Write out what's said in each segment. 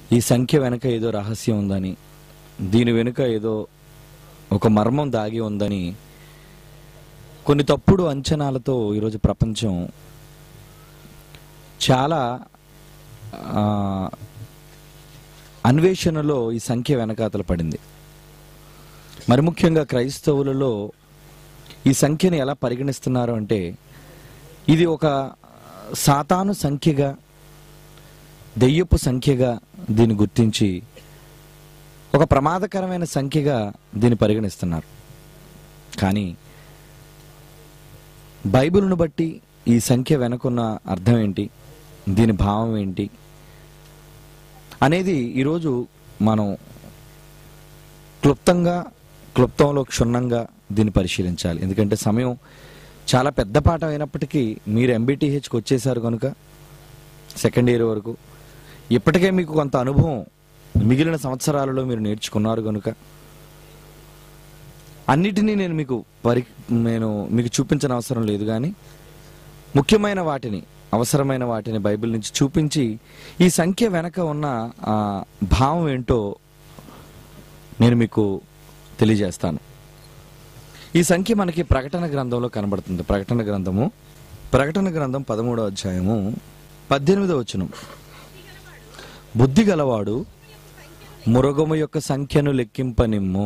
ఈ సంఖ్య వెనుక ఏదో రహస్యం ఉందని దీని వెనుక ఏదో ఒక మర్మం దాగి ఉందని కొన్ని తప్పుడు అంచనాలతో ఈరోజు ప్రపంచం చాలా ఆ, అన్వేషణలో ఈ సంఖ్య వెనకాతల పడింది మరి ముఖ్యంగా క్రైస్తవులలో ఈ సంఖ్యని ఎలా పరిగణిస్తున్నారు అంటే ఇది ఒక సాతాను సంఖ్యగా దెయ్యపు సంఖ్యగా దీన్ని గుర్తించి ఒక ప్రమాదకరమైన సంఖ్యగా దీన్ని పరిగణిస్తున్నారు కానీ బైబిల్ను బట్టి ఈ సంఖ్య వెనుకున్న అర్థం ఏంటి దీని భావం ఏంటి అనేది ఈరోజు మనం క్లుప్తంగా క్లుప్తంలో క్షుణ్ణంగా దీన్ని పరిశీలించాలి ఎందుకంటే సమయం చాలా పెద్ద పాఠం అయినప్పటికీ మీరు ఎంబీటీహెచ్కి వచ్చేసారు కనుక సెకండ్ ఇయర్ వరకు ఇప్పటికే మీకు కొంత అనుభవం మిగిలిన సంవత్సరాలలో మీరు నేర్చుకున్నారు కనుక అన్నిటినీ నేను మీకు పరి నేను మీకు చూపించిన అవసరం లేదు కానీ ముఖ్యమైన వాటిని అవసరమైన వాటిని బైబిల్ నుంచి చూపించి ఈ సంఖ్య వెనక ఉన్న ఆ, భావం ఏంటో నేను మీకు తెలియజేస్తాను ఈ సంఖ్య మనకి ప్రకటన గ్రంథంలో కనబడుతుంది ప్రకటన గ్రంథము ప్రకటన గ్రంథం పదమూడో అధ్యాయము పద్దెనిమిదో వచనం బుద్ధి గలవాడు మురగము యొక్క సంఖ్యను లెక్కింపనిమ్ము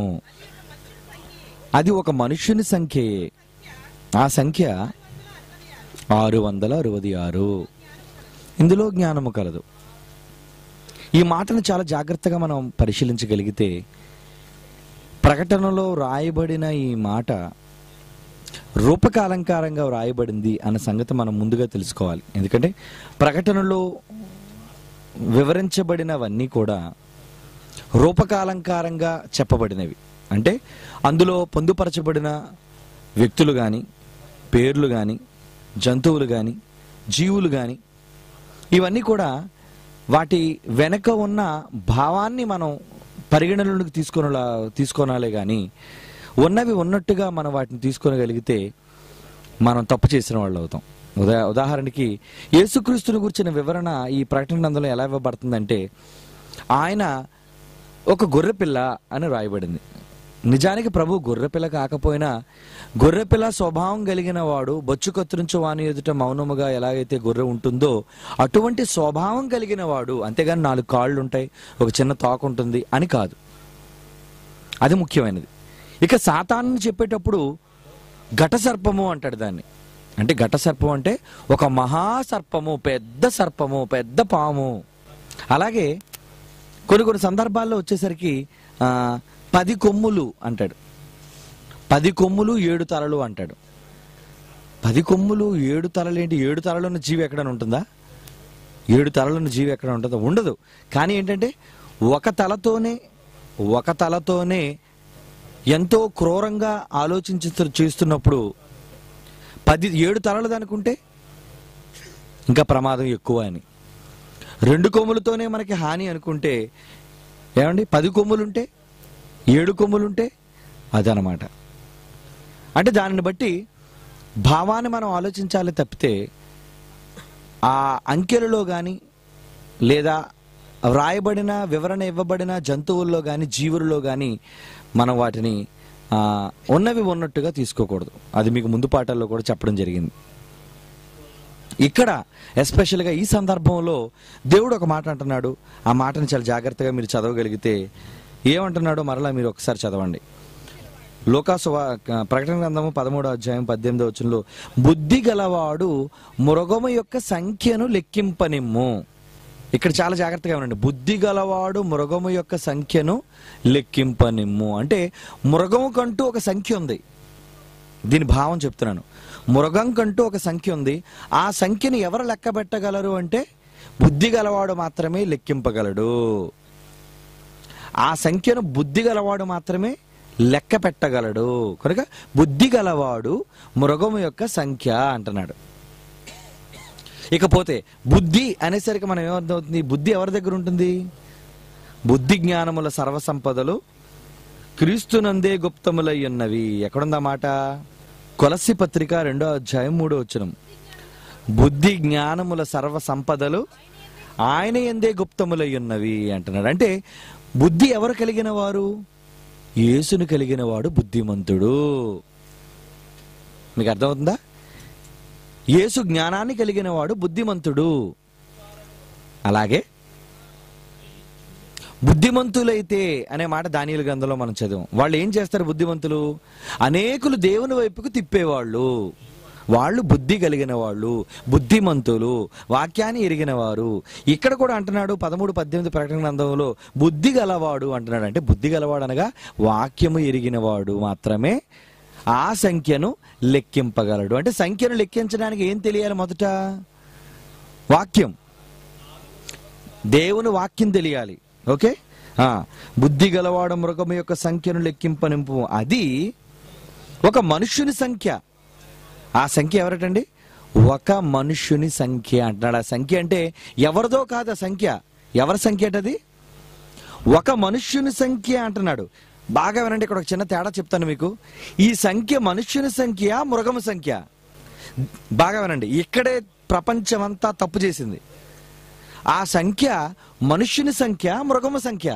అది ఒక మనుష్యుని సంఖ్యయే ఆ సంఖ్య ఆరు వందల అరవై ఆరు ఇందులో జ్ఞానము కలదు ఈ మాటను చాలా జాగ్రత్తగా మనం పరిశీలించగలిగితే ప్రకటనలో రాయబడిన ఈ మాట రూపక అలంకారంగా వ్రాయబడింది అన్న సంగతి మనం ముందుగా తెలుసుకోవాలి ఎందుకంటే ప్రకటనలో వివరించబడినవన్నీ కూడా రూపకాలంకారంగా చెప్పబడినవి అంటే అందులో పొందుపరచబడిన వ్యక్తులు కానీ పేర్లు కానీ జంతువులు కానీ జీవులు కానీ ఇవన్నీ కూడా వాటి వెనక ఉన్న భావాన్ని మనం పరిగణనలోకి తీసుకొనలా తీసుకోనాలే కానీ ఉన్నవి ఉన్నట్టుగా మనం వాటిని తీసుకోగలిగితే మనం తప్పు చేసిన వాళ్ళు అవుతాం ఉదా ఉదాహరణకి యేసుక్రీస్తుని గురించిన వివరణ ఈ ప్రకటన గ్రంథంలో ఎలా ఇవ్వబడుతుందంటే ఆయన ఒక గొర్రెపిల్ల అని రాయబడింది నిజానికి ప్రభు గొర్రెపిల్ల కాకపోయినా గొర్రెపిల్ల స్వభావం కలిగిన వాడు బొచ్చు కత్తిరించు వాని ఎదుట మౌనముగా ఎలాగైతే గొర్రె ఉంటుందో అటువంటి స్వభావం కలిగిన వాడు అంతేగాని నాలుగు కాళ్ళు ఉంటాయి ఒక చిన్న తోక ఉంటుంది అని కాదు అది ముఖ్యమైనది ఇక సాతాను చెప్పేటప్పుడు ఘట సర్పము అంటాడు దాన్ని అంటే ఘట సర్పం అంటే ఒక మహాసర్పము పెద్ద సర్పము పెద్ద పాము అలాగే కొన్ని కొన్ని సందర్భాల్లో వచ్చేసరికి ఆ, పది కొమ్ములు అంటాడు పది కొమ్ములు ఏడు తలలు అంటాడు పది కొమ్ములు ఏడు తలలు ఏంటి ఏడు తలలున్న జీవి ఎక్కడైనా ఉంటుందా ఏడు తలలున్న జీవి ఎక్కడ ఉంటుందా ఉండదు కానీ ఏంటంటే ఒక తలతోనే ఒక తలతోనే ఎంతో క్రూరంగా ఆలోచించి చేస్తున్నప్పుడు పది ఏడు తలలు దానికుంటే ఇంకా ప్రమాదం ఎక్కువ అని రెండు కొమ్ములతోనే మనకి హాని అనుకుంటే ఏమండి పది కొమ్ములుంటే ఏడు కొమ్ములుంటే అదనమాట అంటే దానిని బట్టి భావాన్ని మనం ఆలోచించాలి తప్పితే ఆ అంకెలలో కానీ లేదా వ్రాయబడిన వివరణ ఇవ్వబడిన జంతువుల్లో కానీ జీవుల్లో కానీ మనం వాటిని ఆ, ఉన్నవి ఉన్నట్టుగా తీసుకోకూడదు అది మీకు ముందు పాఠాల్లో కూడా చెప్పడం జరిగింది ఇక్కడ ఎస్పెషల్గా ఈ సందర్భంలో దేవుడు ఒక మాట అంటున్నాడు ఆ మాటను చాలా జాగ్రత్తగా మీరు చదవగలిగితే ఏమంటున్నాడో మరలా మీరు ఒకసారి చదవండి లోకాసువా ప్రకటన గ్రంథము పదమూడో అధ్యాయం పద్దెనిమిదో వచనంలో బుద్ధి గలవాడు మృగము యొక్క సంఖ్యను లెక్కింపనిమ్ము ఇక్కడ చాలా జాగ్రత్తగా ఉండండి బుద్ధి గలవాడు మృగము యొక్క సంఖ్యను లెక్కింపనిమ్ము అంటే మృగము కంటూ ఒక సంఖ్య ఉంది దీని భావం చెప్తున్నాను మృగం కంటూ ఒక సంఖ్య ఉంది ఆ సంఖ్యని ఎవరు లెక్క పెట్టగలరు అంటే బుద్ధి గలవాడు మాత్రమే లెక్కింపగలడు ఆ సంఖ్యను బుద్ధి గలవాడు మాత్రమే లెక్క పెట్టగలడు కనుక బుద్ధి గలవాడు మృగము యొక్క సంఖ్య అంటున్నాడు ఇకపోతే బుద్ధి అనేసరికి మనం ఏమర్థమవుతుంది బుద్ధి ఎవరి దగ్గర ఉంటుంది బుద్ధి జ్ఞానముల సర్వసంపదలు క్రీస్తునందే గుప్తములై ఉన్నవి ఎక్కడుందా మాట కొలసి పత్రిక రెండో అధ్యాయం మూడో వచనం బుద్ధి జ్ఞానముల సర్వ సంపదలు ఆయన ఎందే గుప్తములై ఉన్నవి అంటున్నాడు అంటే బుద్ధి ఎవరు కలిగిన వారు యేసును కలిగిన వాడు బుద్ధిమంతుడు మీకు అర్థమవుతుందా యేసు జ్ఞానాన్ని కలిగిన వాడు బుద్ధిమంతుడు అలాగే బుద్ధిమంతులైతే అనే మాట దానియుల గ్రంథంలో మనం చదివాం వాళ్ళు ఏం చేస్తారు బుద్ధిమంతులు అనేకులు దేవుని వైపుకు తిప్పేవాళ్ళు వాళ్ళు బుద్ధి కలిగిన వాళ్ళు బుద్ధిమంతులు వాక్యాన్ని ఎరిగిన వారు ఇక్కడ కూడా అంటున్నాడు పదమూడు పద్దెనిమిది ప్రకటన గ్రంథంలో బుద్ధి గలవాడు అంటున్నాడు అంటే బుద్ధి గలవాడు అనగా వాక్యము ఎరిగిన వాడు మాత్రమే ఆ సంఖ్యను లెక్కింపగలడు అంటే సంఖ్యను లెక్కించడానికి ఏం తెలియాలి మొదట వాక్యం దేవుని వాక్యం తెలియాలి ఓకే ఆ, బుద్ధి గలవాడు మృగము యొక్క సంఖ్యను లెక్కింపనింపు అది ఒక మనుష్యుని సంఖ్య ఆ సంఖ్య ఎవరటండి ఒక మనుష్యుని సంఖ్య అంటున్నాడు ఆ సంఖ్య అంటే ఎవరిదో కాదు ఆ సంఖ్య ఎవరి సంఖ్య అటది ఒక మనుష్యుని సంఖ్య అంటున్నాడు బాగా వినండి ఇక్కడ ఒక చిన్న తేడా చెప్తాను మీకు ఈ సంఖ్య మనుష్యుని సంఖ్య మృగము సంఖ్య బాగా వినండి ఇక్కడే ప్రపంచమంతా తప్పు చేసింది ఆ సంఖ్య మనుష్యుని సంఖ్య మృగము సంఖ్య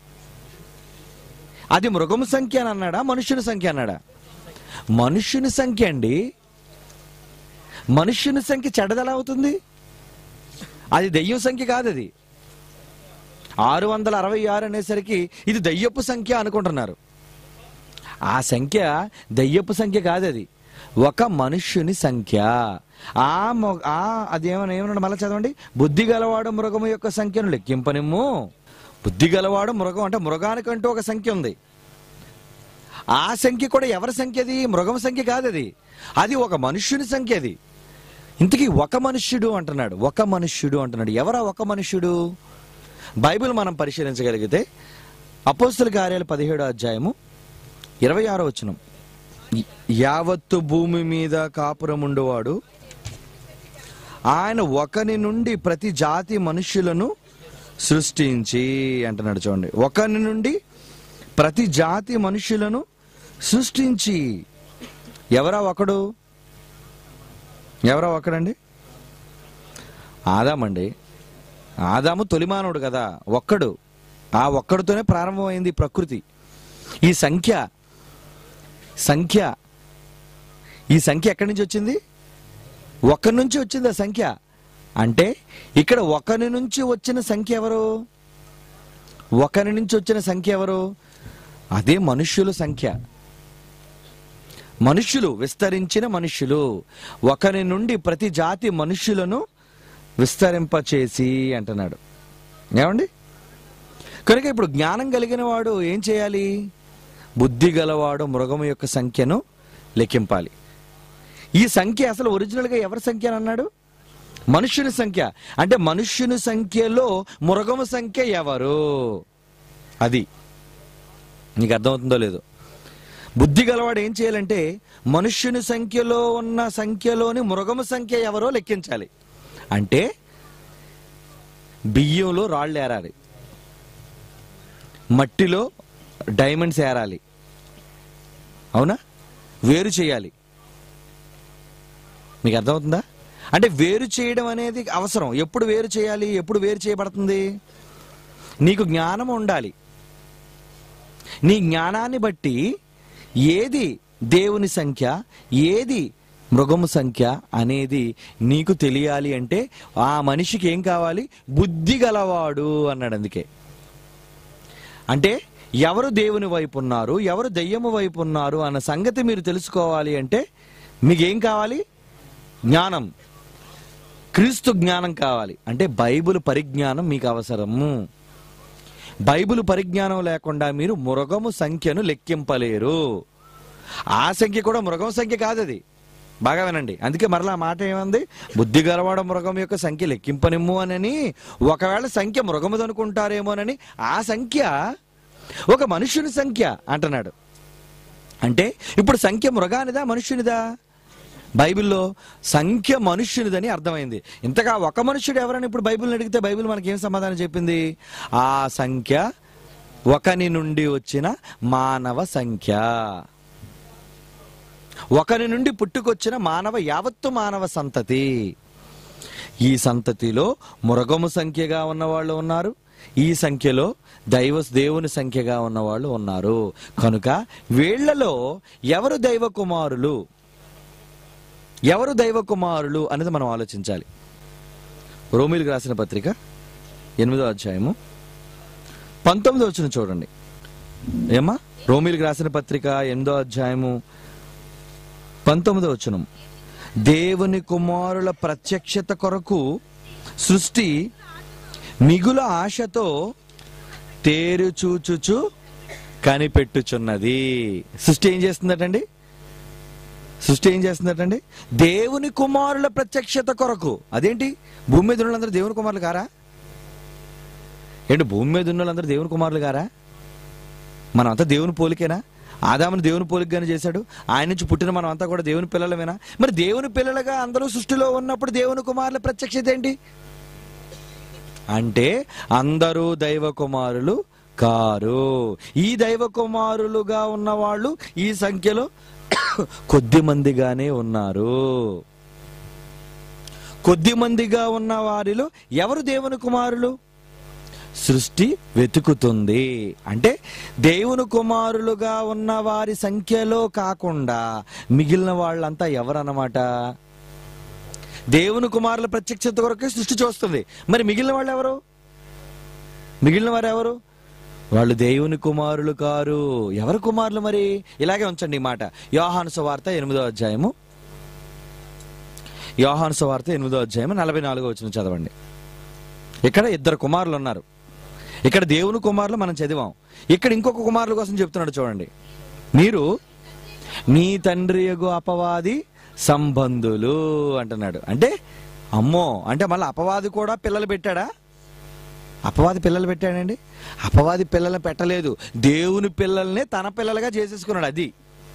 అది మృగము సంఖ్య అని అన్నాడా మనుష్యుని సంఖ్య అన్నాడా మనుష్యుని సంఖ్య అండి మనుష్యుని సంఖ్య చెడ్డదెలా అవుతుంది అది దెయ్యం సంఖ్య కాదు అది ఆరు వందల అరవై ఆరు అనేసరికి ఇది దయ్యపు సంఖ్య అనుకుంటున్నారు ఆ సంఖ్య దయ్యపు సంఖ్య కాదు అది ఒక మనుష్యుని సంఖ్య ఆ మొ- ఆ అదేమన్నా ఏమన్నా మళ్ళీ చదవండి బుద్ధి గలవాడు మృగము యొక్క సంఖ్యను లెక్కింపనిమ్ము బుద్ధి గలవాడు మృగం అంటే మృగానికంటూ ఒక సంఖ్య ఉంది ఆ సంఖ్య కూడా ఎవరి సంఖ్య అది మృగం సంఖ్య కాదు అది అది ఒక మనుష్యుని సంఖ్య అది ఇంతకీ ఒక మనుష్యుడు అంటున్నాడు ఒక మనుష్యుడు అంటున్నాడు ఎవరా ఒక మనుష్యుడు బైబిల్ మనం పరిశీలించగలిగితే అపోస్తుల కార్యాలు పదిహేడో అధ్యాయము ఇరవై ఆరో వచనం యావత్తు భూమి మీద కాపురముండువాడు ఆయన ఒకని నుండి ప్రతి జాతి మనుష్యులను సృష్టించి అంటున్నాడు చూడండి ఒకని నుండి ప్రతి జాతి మనుష్యులను సృష్టించి ఎవరా ఒకడు ఎవరా ఒకడండి ఆదామండి ఆదాము తొలిమానవుడు కదా ఒక్కడు ఆ ఒక్కడితోనే ప్రారంభమైంది ఈ ప్రకృతి ఈ సంఖ్య సంఖ్య ఈ సంఖ్య ఎక్కడి నుంచి వచ్చింది ఒకరి నుంచి వచ్చింది ఆ సంఖ్య అంటే ఇక్కడ ఒకరి నుంచి వచ్చిన సంఖ్య ఎవరు ఒకరి నుంచి వచ్చిన సంఖ్య ఎవరు అదే మనుష్యుల సంఖ్య మనుష్యులు విస్తరించిన మనుష్యులు ఒకరి నుండి ప్రతి జాతి మనుష్యులను విస్తరింపచేసి అంటున్నాడు ఏమండి కనుక ఇప్పుడు జ్ఞానం కలిగిన వాడు ఏం చేయాలి బుద్ధి గలవాడు మృగము యొక్క సంఖ్యను లెక్కింపాలి ఈ సంఖ్య అసలు ఒరిజినల్గా ఎవరి సంఖ్య అని అన్నాడు మనుష్యుని సంఖ్య అంటే మనుష్యుని సంఖ్యలో మృగము సంఖ్య ఎవరు అది నీకు అర్థమవుతుందో లేదో బుద్ధి గలవాడు ఏం చేయాలంటే మనుష్యుని సంఖ్యలో ఉన్న సంఖ్యలోని మృగము సంఖ్య ఎవరో లెక్కించాలి అంటే బియ్యంలో రాళ్ళు ఏరాలి మట్టిలో డైమండ్స్ ఏరాలి అవునా వేరు చేయాలి మీకు అర్థమవుతుందా అంటే వేరు చేయడం అనేది అవసరం ఎప్పుడు వేరు చేయాలి ఎప్పుడు వేరు చేయబడుతుంది నీకు జ్ఞానం ఉండాలి నీ జ్ఞానాన్ని బట్టి ఏది దేవుని సంఖ్య ఏది మృగము సంఖ్య అనేది నీకు తెలియాలి అంటే ఆ మనిషికి ఏం కావాలి బుద్ధి గలవాడు అన్నాడు అందుకే అంటే ఎవరు దేవుని వైపు ఉన్నారు ఎవరు దెయ్యము వైపు ఉన్నారు అన్న సంగతి మీరు తెలుసుకోవాలి అంటే మీకేం కావాలి జ్ఞానం క్రీస్తు జ్ఞానం కావాలి అంటే బైబిల్ పరిజ్ఞానం మీకు అవసరము బైబిల్ పరిజ్ఞానం లేకుండా మీరు మృగము సంఖ్యను లెక్కింపలేరు ఆ సంఖ్య కూడా మృగం సంఖ్య కాదు అది బాగా వినండి అందుకే మరలా ఆ మాట ఏమంది బుద్ధి గలవాడ మృగం యొక్క సంఖ్య లెక్కింపనిమ్ము అనని ఒకవేళ సంఖ్య మృగముది అనుకుంటారేమోనని ఆ సంఖ్య ఒక మనుష్యుని సంఖ్య అంటున్నాడు అంటే ఇప్పుడు సంఖ్య మృగానిదా మనుష్యునిదా బైబిల్లో సంఖ్య మనుష్యునిదని అర్థమైంది ఇంతగా ఒక మనుష్యుడు ఎవరని ఇప్పుడు బైబిల్ని అడిగితే బైబిల్ మనకి ఏం సమాధానం చెప్పింది ఆ సంఖ్య ఒకని నుండి వచ్చిన మానవ సంఖ్య ఒకరి నుండి పుట్టుకొచ్చిన మానవ యావత్తు మానవ సంతతి ఈ సంతతిలో మృగము సంఖ్యగా ఉన్నవాళ్ళు ఉన్నారు ఈ సంఖ్యలో దైవ దేవుని సంఖ్యగా ఉన్నవాళ్ళు ఉన్నారు కనుక వీళ్ళలో ఎవరు దైవ కుమారులు ఎవరు దైవ కుమారులు అనేది మనం ఆలోచించాలి రోమిలకు రాసిన పత్రిక ఎనిమిదో అధ్యాయము పంతొమ్మిదో వచ్చిన చూడండి ఏమా రోమిలకు రాసిన పత్రిక ఎనిమిదో అధ్యాయము పంతొమ్మిదో వచనం దేవుని కుమారుల ప్రత్యక్షత కొరకు సృష్టి మిగుల ఆశతో తేరు చూచుచు కనిపెట్టుచున్నది సృష్టి ఏం చేస్తుందటండి సృష్టి ఏం చేస్తుందటండి దేవుని కుమారుల ప్రత్యక్షత కొరకు అదేంటి భూమి మీద ఉన్న వాళ్ళందరూ దేవుని కుమారులు కారా ఏంటి భూమి మీద ఉన్న వాళ్ళందరూ దేవుని కుమారులు కారా మనం అంతా దేవుని పోలికేనా ఆదాముని దేవుని పోలికగానే చేశాడు ఆయన నుంచి పుట్టిన మనం అంతా కూడా దేవుని పిల్లలమేనా మరి దేవుని పిల్లలుగా అందరూ సృష్టిలో ఉన్నప్పుడు దేవుని కుమారుల ప్రత్యక్షత ఏంటి అంటే అందరూ దైవ కుమారులు కారు ఈ దైవ కుమారులుగా ఉన్నవాళ్ళు ఈ సంఖ్యలో కొద్ది మందిగానే ఉన్నారు కొద్ది మందిగా ఉన్న వారిలో ఎవరు దేవుని కుమారులు సృష్టి వెతుకుతుంది అంటే దేవుని కుమారులుగా ఉన్న వారి సంఖ్యలో కాకుండా మిగిలిన వాళ్ళంతా ఎవరన్నమాట దేవుని కుమారుల ప్రత్యక్షత కొరకే సృష్టి చూస్తుంది మరి మిగిలిన వాళ్ళు ఎవరు మిగిలిన వారు ఎవరు వాళ్ళు దేవుని కుమారులు కారు ఎవరు కుమారులు మరి ఇలాగే ఉంచండి ఈ మాట యోహాను సువార్త ఎనిమిదో అధ్యాయము యోహాను సువార్త ఎనిమిదో అధ్యాయము నలభై నాలుగో వచ్చిన చదవండి ఇక్కడ ఇద్దరు కుమారులు ఉన్నారు ఇక్కడ దేవుని కుమారులు మనం చదివాం ఇక్కడ ఇంకొక కుమారుల కోసం చెప్తున్నాడు చూడండి మీరు నీ తండ్రి యగు అపవాది సంబంధులు అంటున్నాడు అంటే అమ్మో అంటే మళ్ళీ అపవాది కూడా పిల్లలు పెట్టాడా అపవాది పిల్లలు పెట్టాడండి అపవాది పిల్లల్ని పెట్టలేదు దేవుని పిల్లల్నే తన పిల్లలుగా చేసేసుకున్నాడు అది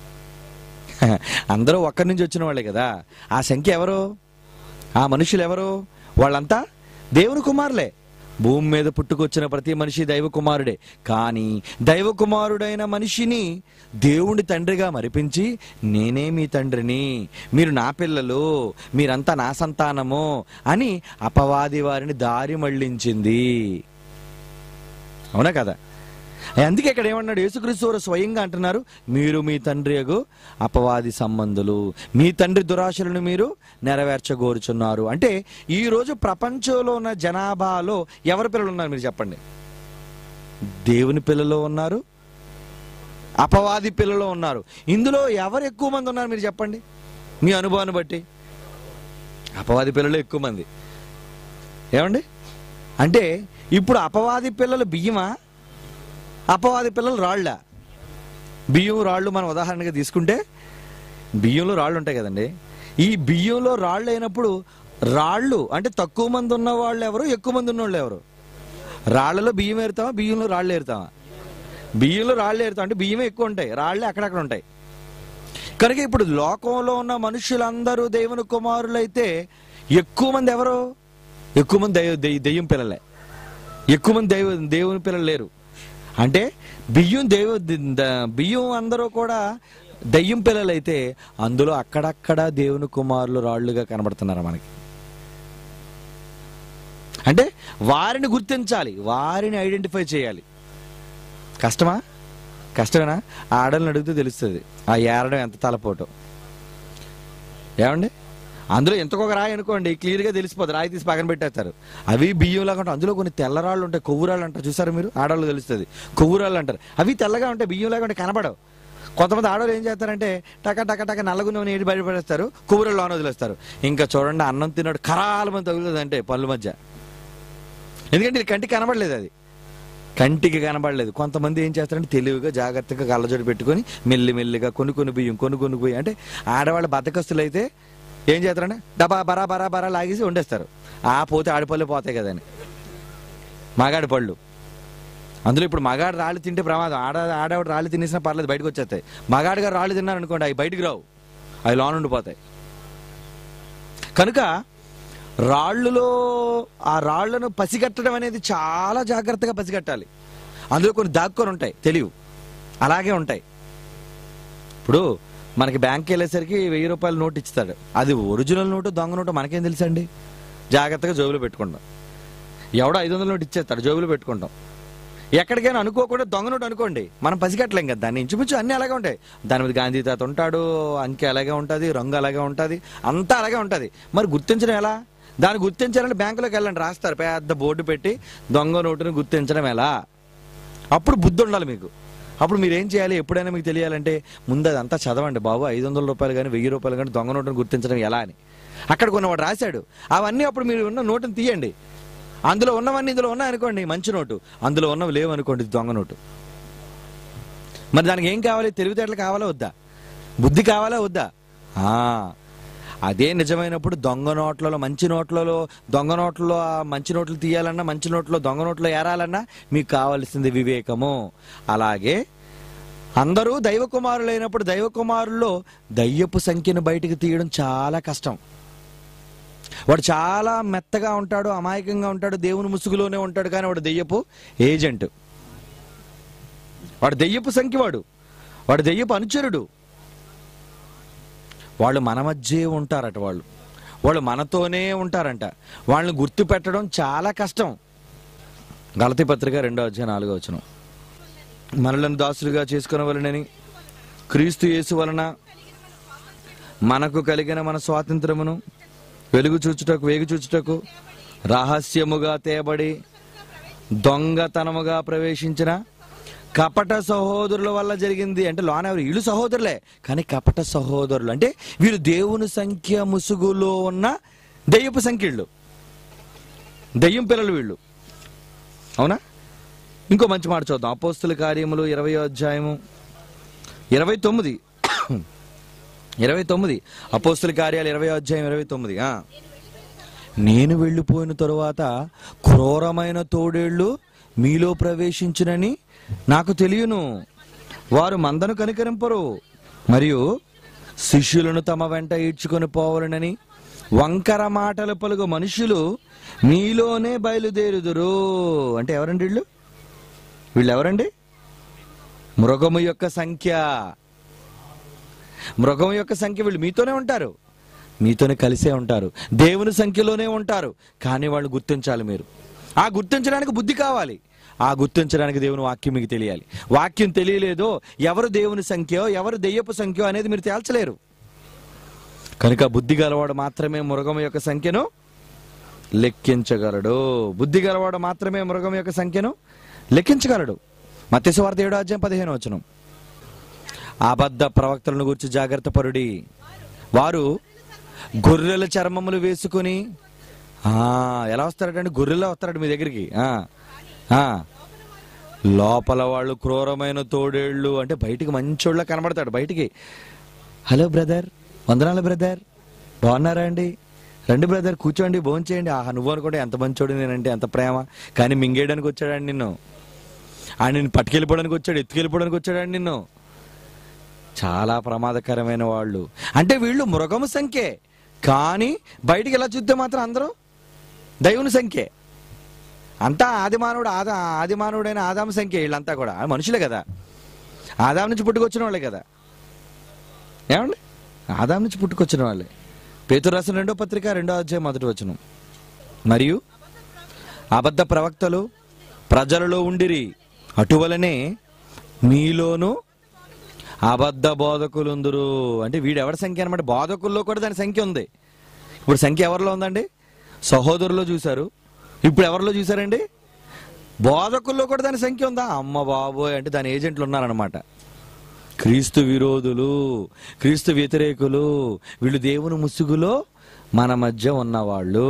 అందరూ ఒక్కడి నుంచి వచ్చిన వాళ్ళే కదా ఆ సంఖ్య ఎవరు ఆ మనుషులు ఎవరు వాళ్ళంతా దేవుని కుమారులే భూమి మీద పుట్టుకొచ్చిన ప్రతి మనిషి దైవ కుమారుడే కానీ దైవ కుమారుడైన మనిషిని దేవుని తండ్రిగా మరిపించి నేనే మీ తండ్రిని మీరు నా పిల్లలు మీరంతా నా సంతానము అని అపవాది వారిని దారి మళ్ళించింది అవునా కదా అందుకే ఇక్కడ ఏమన్నాడు యేసుక్రీస్తు వారు స్వయంగా అంటున్నారు మీరు మీ తండ్రి యగు అపవాది సంబంధులు మీ తండ్రి దురాశలను మీరు నెరవేర్చగోరుచున్నారు అంటే ఈ రోజు ప్రపంచంలో ఉన్న జనాభాలో ఎవరి పిల్లలు ఉన్నారు మీరు చెప్పండి దేవుని పిల్లలు ఉన్నారు అపవాది పిల్లలు ఉన్నారు ఇందులో ఎవరు ఎక్కువ మంది ఉన్నారు మీరు చెప్పండి మీ అనుభవాన్ని బట్టి అపవాది పిల్లలు ఎక్కువ మంది ఏమండి అంటే ఇప్పుడు అపవాది పిల్లలు బియ్యమా అపవాది పిల్లలు రాళ్ళ బియ్యం రాళ్ళు మనం ఉదాహరణగా తీసుకుంటే బియ్యంలో రాళ్ళు ఉంటాయి కదండి ఈ బియ్యంలో రాళ్ళు అయినప్పుడు రాళ్ళు అంటే తక్కువ మంది ఉన్న వాళ్ళు ఎవరు ఎక్కువ మంది ఉన్న వాళ్ళు ఎవరు రాళ్ళలో బియ్యం ఏరుతామా బియ్యంలో రాళ్ళు ఏరుతామా బియ్యంలో రాళ్ళు ఏరుతాం అంటే బియ్యమే ఎక్కువ ఉంటాయి రాళ్ళే అక్కడక్కడ ఉంటాయి కనుక ఇప్పుడు లోకంలో ఉన్న మనుషులందరూ దేవుని కుమారులైతే ఎక్కువ మంది ఎవరు ఎక్కువ మంది దైవ దెయ్య- దెయ్యం పిల్లలే ఎక్కువ మంది దైవ దేవుని పిల్లలు లేరు అంటే బియ్యం దేవ ద- బియ్యం అందరూ కూడా దయ్యం పిల్లలైతే అందులో అక్కడక్కడ దేవుని కుమారులు రాళ్ళుగా కనబడుతున్నారు మనకి అంటే వారిని గుర్తించాలి వారిని ఐడెంటిఫై చేయాలి కష్టమా కష్టమేనా ఆడలను అడిగితే తెలుస్తుంది ఆ ఏరడం ఎంత తలపోటు ఏమండి అందులో ఎంతకొక రాయి అనుకోండి క్లియర్గా తెలిసిపోతుంది రాయి తీసి పక్కన పెట్టేస్తారు అవి బియ్యం లాగా ఉంటాయి అందులో కొన్ని తెల్లరాళ్ళు ఉంటాయి కొవ్వురాళ్ళు అంటారు చూసారు మీరు ఆడవాళ్ళు తెలుస్తుంది కొవ్వురాళ్ళు అంటారు అవి తెల్లగా ఉంటాయి బియ్యం లాగా ఉంటాయి కనపడవు కొంతమంది ఆడవాళ్ళు ఏం చేస్తారంటే టక టక టక నల్లగున్న ఏడి బయట పడేస్తారు కొవ్వురాళ్ళు లోన వదిలేస్తారు ఇంకా చూడండి అన్నం తిన్నాడు ఖరాల మంది తగులుతుంది అంటే పళ్ళు మధ్య ఎందుకంటే ఇది కంటికి కనబడలేదు అది కంటికి కనబడలేదు కొంతమంది ఏం చేస్తారంటే తెలివిగా జాగ్రత్తగా కళ్ళజోడు పెట్టుకొని మెల్లి మెల్లిగా కొన్ని కొన్ని బియ్యం కొన్ని కొన్ని బియ్యం అంటే ఆడవాళ్ళ బద్దకస్తులు అయితే ఏం చేస్తారంటే డబా బరా బరా బరా లాగేసి వండేస్తారు ఆ పోతే ఆడిపళ్ళు పోతాయి కదని మగాడి పళ్ళు అందులో ఇప్పుడు మగాడు రాళ్ళు తింటే ప్రమాదం ఆడ ఆడవాడు రాళ్ళు తినేసినా పర్లేదు బయటకు వచ్చేస్తాయి మగాడిగా రాళ్ళు తిన్నారు అనుకోండి అవి బయటికి రావు అవి లోన్ ఉండిపోతాయి కనుక రాళ్ళులో ఆ రాళ్లను పసిగట్టడం అనేది చాలా జాగ్రత్తగా పసిగట్టాలి అందులో కొన్ని దాక్కొని ఉంటాయి తెలియవు అలాగే ఉంటాయి ఇప్పుడు మనకి బ్యాంక్కి వెళ్ళేసరికి వెయ్యి రూపాయల నోట్ ఇస్తాడు అది ఒరిజినల్ నోటు దొంగ నోటు మనకేం తెలుసండి జాగ్రత్తగా జోబులో పెట్టుకుంటాం ఎవడో ఐదు వందల నోటు ఇచ్చేస్తాడు జోబులో పెట్టుకుంటాం ఎక్కడికైనా అనుకోకుండా దొంగ నోటు అనుకోండి మనం పసిగట్టలేం కదా దాన్ని ఇంచుమించు అన్నీ అలాగే ఉంటాయి దాని మీద గాంధీ తాత ఉంటాడు అంకె అలాగే ఉంటుంది రంగు అలాగే ఉంటుంది అంతా అలాగే ఉంటుంది మరి గుర్తించడం ఎలా దాన్ని గుర్తించాలంటే బ్యాంకులోకి వెళ్ళండి రాస్తారు పెద్ద బోర్డు పెట్టి దొంగ నోటుని గుర్తించడం ఎలా అప్పుడు బుద్ధి ఉండాలి మీకు అప్పుడు మీరు ఏం చేయాలి ఎప్పుడైనా మీకు తెలియాలంటే ముందు అదంతా చదవండి బాబు ఐదు వందల రూపాయలు కానీ వెయ్యి రూపాయలు కానీ దొంగ నోటును గుర్తించడం ఎలా అని అక్కడ కొన్నవాడు రాశాడు అవన్నీ అప్పుడు మీరు ఉన్న నోటుని తీయండి అందులో ఉన్నవన్నీ ఇందులో ఉన్నాయనుకోండి మంచి నోటు అందులో ఉన్నవి లేవు అనుకోండి ఇది దొంగ నోటు మరి దానికి ఏం కావాలి తెలివితేటలు కావాలా వద్దా బుద్ధి కావాలా వద్దా ఆ, అదే నిజమైనప్పుడు దొంగ నోట్లలో మంచి నోట్లలో దొంగ నోట్లలో ఆ మంచి నోట్లు తీయాలన్నా మంచి నోట్లో దొంగ నోట్లో ఏరాలన్నా మీకు కావాల్సింది వివేకము అలాగే అందరూ దైవ కుమారులైనప్పుడు దైవ కుమారుల్లో దయ్యపు సంఖ్యను బయటికి తీయడం చాలా కష్టం వాడు చాలా మెత్తగా ఉంటాడు అమాయకంగా ఉంటాడు దేవుని ముసుగులోనే ఉంటాడు కానీ వాడు దెయ్యపు ఏజెంట్ వాడు దెయ్యపు సంఖ్య వాడు వాడు దెయ్యపు అనుచరుడు వాళ్ళు మన మధ్యే ఉంటారట వాళ్ళు వాళ్ళు మనతోనే ఉంటారంట వాళ్ళని గుర్తు పెట్టడం చాలా కష్టం గలతి పత్రిక రెండో అధ్యాయం నాలుగో వచ్చిన మనలను దాసులుగా చేసుకున్న వలనని క్రీస్తు యేసు వలన మనకు కలిగిన మన స్వాతంత్రమును వెలుగు చూచుటకు వేగు చూచుటకు రహస్యముగా తేబడి దొంగతనముగా ప్రవేశించిన కపట సహోదరుల వల్ల జరిగింది అంటే లోన ఎవరు వీళ్ళు సహోదరులే కానీ కపట సహోదరులు అంటే వీళ్ళు దేవుని సంఖ్య ముసుగులో ఉన్న దెయ్యపు సంఖ్యళ్ళు దెయ్యం పిల్లలు వీళ్ళు అవునా ఇంకో మంచి మాట చూద్దాం అపోస్తుల కార్యములు ఇరవై అధ్యాయము ఇరవై తొమ్మిది ఇరవై తొమ్మిది అపోస్తుల కార్యాలు ఇరవై అధ్యాయం ఇరవై తొమ్మిది ఆ. నేను వెళ్ళిపోయిన తరువాత క్రూరమైన తోడేళ్లు మీలో ప్రవేశించునని నాకు తెలియను వారు మందను కనికరింపరు మరియు శిష్యులను తమ వెంట ఈడ్చుకొని పోవాలనని వంకర మాటలు పలుగు మనుషులు మీలోనే బయలుదేరుదురు అంటే ఎవరండి వీళ్ళు వీళ్ళు ఎవరండి మృగము యొక్క సంఖ్య మృగం యొక్క సంఖ్య వీళ్ళు మీతోనే ఉంటారు మీతోనే కలిసే ఉంటారు దేవుని సంఖ్యలోనే ఉంటారు కానీ వాళ్ళు గుర్తించాలి మీరు ఆ గుర్తించడానికి బుద్ధి కావాలి ఆ గుర్తించడానికి దేవుని వాక్యం మీకు తెలియాలి వాక్యం తెలియలేదో ఎవరు దేవుని సంఖ్యో ఎవరు దెయ్యపు సంఖ్యో అనేది మీరు తేల్చలేరు కనుక బుద్ధి గలవాడు మాత్రమే మృగం యొక్క సంఖ్యను లెక్కించగలడు బుద్ధి గలవాడు మాత్రమే మృగం యొక్క సంఖ్యను లెక్కించగలడు మత్స్యవార్త ఏడో అధ్యాయం పదిహేను వచనం అబద్ధ ప్రవక్తలను గురించి జాగ్రత్త పరుడి వారు గొర్రెల చర్మములు వేసుకుని ఆ, ఎలా వస్తారటండి గొర్రెలా వస్తారట మీ దగ్గరికి ఆ, ఆ. లోపల వాళ్ళు క్రూరమైన తోడేళ్ళు అంటే బయటికి మంచోళ్ళ కనబడతాడు బయటికి హలో బ్రదర్ వందనాలు బ్రదర్ బాగున్నారా అండి రండి బ్రదర్ కూర్చోండి భోంచేయండి ఆహా నువ్వు అనుకుంటే ఎంత మంచోడు నేనంటే ఎంత ప్రేమ కానీ మింగేయడానికి వచ్చాడండి నిన్ను ఆయన నిన్ను పట్టుకెళ్ళిపోవడానికి వచ్చాడు ఎత్తుకెళ్ళిపోవడానికి వచ్చాడండి నిన్ను చాలా ప్రమాదకరమైన వాళ్ళు అంటే వీళ్ళు మృగము సంఖ్యే కానీ బయటికి ఎలా చూస్తే మాత్రం అందరూ దైవుని సంఖ్యే అంతా ఆదిమానవుడు ఆదా ఆదిమానవుడైన ఆదాము సంఖ్య వీళ్ళంతా కూడా ఆ మనుషులే కదా ఆదాం నుంచి పుట్టుకొచ్చిన వాళ్ళే కదా ఏమండి ఆదాం నుంచి పుట్టుకొచ్చిన వాళ్ళే పేతురు రాసిన రెండో పత్రిక రెండో అధ్యాయం మొదటి వచనం మరియు అబద్ధ ప్రవక్తలు ప్రజలలో ఉండిరి అటువలనే మీలోను అబద్ధ బోధకులుందురు అంటే వీడు ఎవరి సంఖ్య అనమాట బోధకుల్లో కూడా దాని సంఖ్య ఉంది ఇప్పుడు సంఖ్య ఎవరిలో ఉందండి సహోదరులో చూశారు ఇప్పుడు ఎవరిలో చూశారండి బోధకుల్లో కూడా దాని సంఖ్య ఉందా అమ్మ బాబోయ్ అంటే దాని ఏజెంట్లు ఉన్నారనమాట క్రీస్తు విరోధులు క్రీస్తు వ్యతిరేకులు వీళ్ళు దేవుని ముసుగులో మన మధ్య ఉన్నవాళ్ళు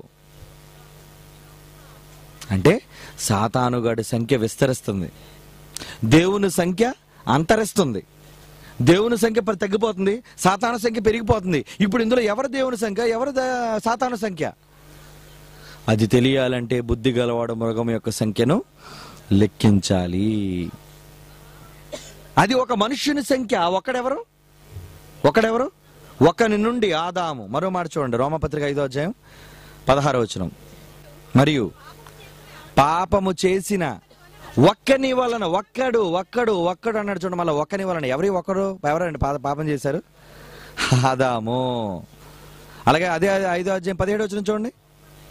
అంటే సాతానుగాడి సంఖ్య విస్తరిస్తుంది దేవుని సంఖ్య అంతరిస్తుంది దేవుని సంఖ్య పరి- తగ్గిపోతుంది సాతాను సంఖ్య పెరిగిపోతుంది ఇప్పుడు ఇందులో ఎవరు దేవుని సంఖ్య ఎవరు ద- సాతాను సంఖ్య అది తెలియాలంటే బుద్ధి గలవాడు మృగం యొక్క సంఖ్యను లెక్కించాలి అది ఒక మనుష్యుని సంఖ్య ఒకడెవరు ఒకడెవరు ఒకని నుండి ఆదాము మరో మాట చూడండి రోమపత్రిక ఐదో అధ్యాయం పదహారో వచనం మరియు పాపము చేసిన ఒక్కని వలన ఒక్కడు ఒక్కడు ఒక్కడు అన్నాడు చూడండి మళ్ళీ ఒక్కని వలన ఎవరి ఒక్కడు ఎవరండి పా- పాపం చేశారు ఆదాము అలాగే అదే అదే ఐదో అధ్యాయం పదిహేడు వచ్చిన చూడండి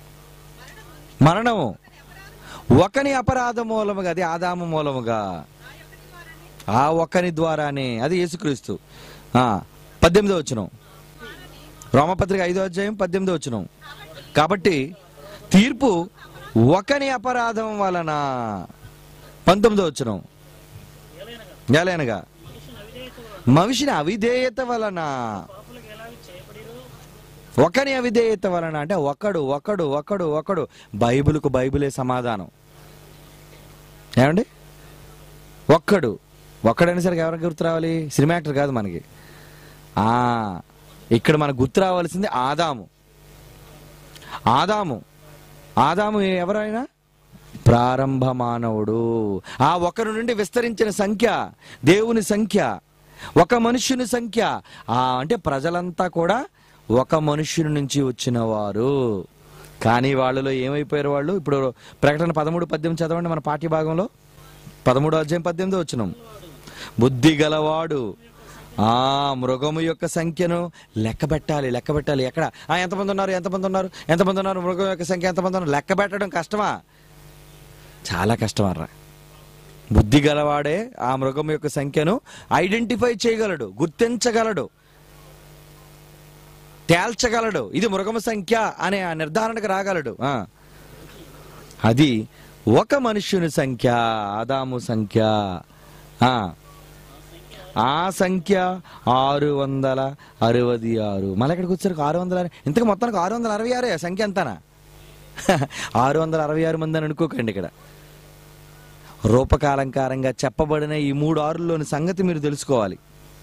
మరణము ఒకని అపరాధ మూలముగా అది ఆదాము మూలముగా ఆ ఒక్కని ద్వారానే అది యేసుక్రీస్తు ఆ, పద్దెనిమిదో వచ్చిన రోమపత్రిక ఐదో అధ్యాయం పద్దెనిమిదో వచ్చిన కాబట్టి తీర్పు ఒకని అపరాధం వలన పంతొమ్మిదో వచ్చిన ఎలానగా మనిషిని అవిధేయత వలన ఒకని అవిధేయత వలన అంటే ఒకడు ఒకడు ఒకడు ఒకడు బైబిల్కు బైబిలే సమాధానం ఏమండి ఒక్కడు ఒక్కడైనా సరికి ఎవరికి గుర్తు రావాలి సినిమా యాక్టర్ కాదు మనకి ఆ ఇక్కడ మనకు గుర్తు రావాల్సింది ఆదాము ఆదాము ఆదాము ఎవరైనా ప్రారంభ మానవుడు ఆ ఒకరి నుండి విస్తరించిన సంఖ్య దేవుని సంఖ్య ఒక మనుష్యుని సంఖ్య ఆ అంటే ప్రజలంతా కూడా ఒక మనుష్యుని నుంచి వచ్చిన వారు కానీ వాళ్ళలో ఏమైపోయారు వాళ్ళు ఇప్పుడు ప్రకటన పదమూడు పద్దెనిమిది చదవండి మన పాఠ్య భాగంలో పదమూడు అధ్యాయం పద్దెనిమిది వచ్చినాం బుద్ధి గలవాడు ఆ మృగము యొక్క సంఖ్యను లెక్క పెట్టాలి లెక్క పెట్టాలి ఎక్కడ ఆ ఎంతమంది ఉన్నారు ఎంతమంది ఉన్నారు ఎంతమంది ఉన్నారు మృగం యొక్క సంఖ్య ఎంతమంది ఉన్నారు లెక్క పెట్టడం కష్టమా చాలా కష్టమర్రా బుద్ధి గలవాడే ఆ మృగం యొక్క సంఖ్యను ఐడెంటిఫై చేయగలడు గుర్తించగలడు తేల్చగలడు ఇది మృగమ సంఖ్య అనే ఆ నిర్ధారణకు రాగలడు ఆ. అది ఒక మనుష్యుని సంఖ్య ఆదాము సంఖ్య ఆ ఆ సంఖ్య ఆరు వందల అరవది ఆరు మళ్ళీ ఇక్కడికి వచ్చారు ఆరు వందల ఇంతకు మొత్తానికి ఆరు వందల అరవై ఆరే సంఖ్య ఎంతనా ఆరు వందల అరవై ఆరు మంది అని అనుకోకండి ఇక్కడ రూపకాలంకారంగా చెప్పబడిన ఈ మూడు ఆరుల్లోని సంగతి మీరు తెలుసుకోవాలి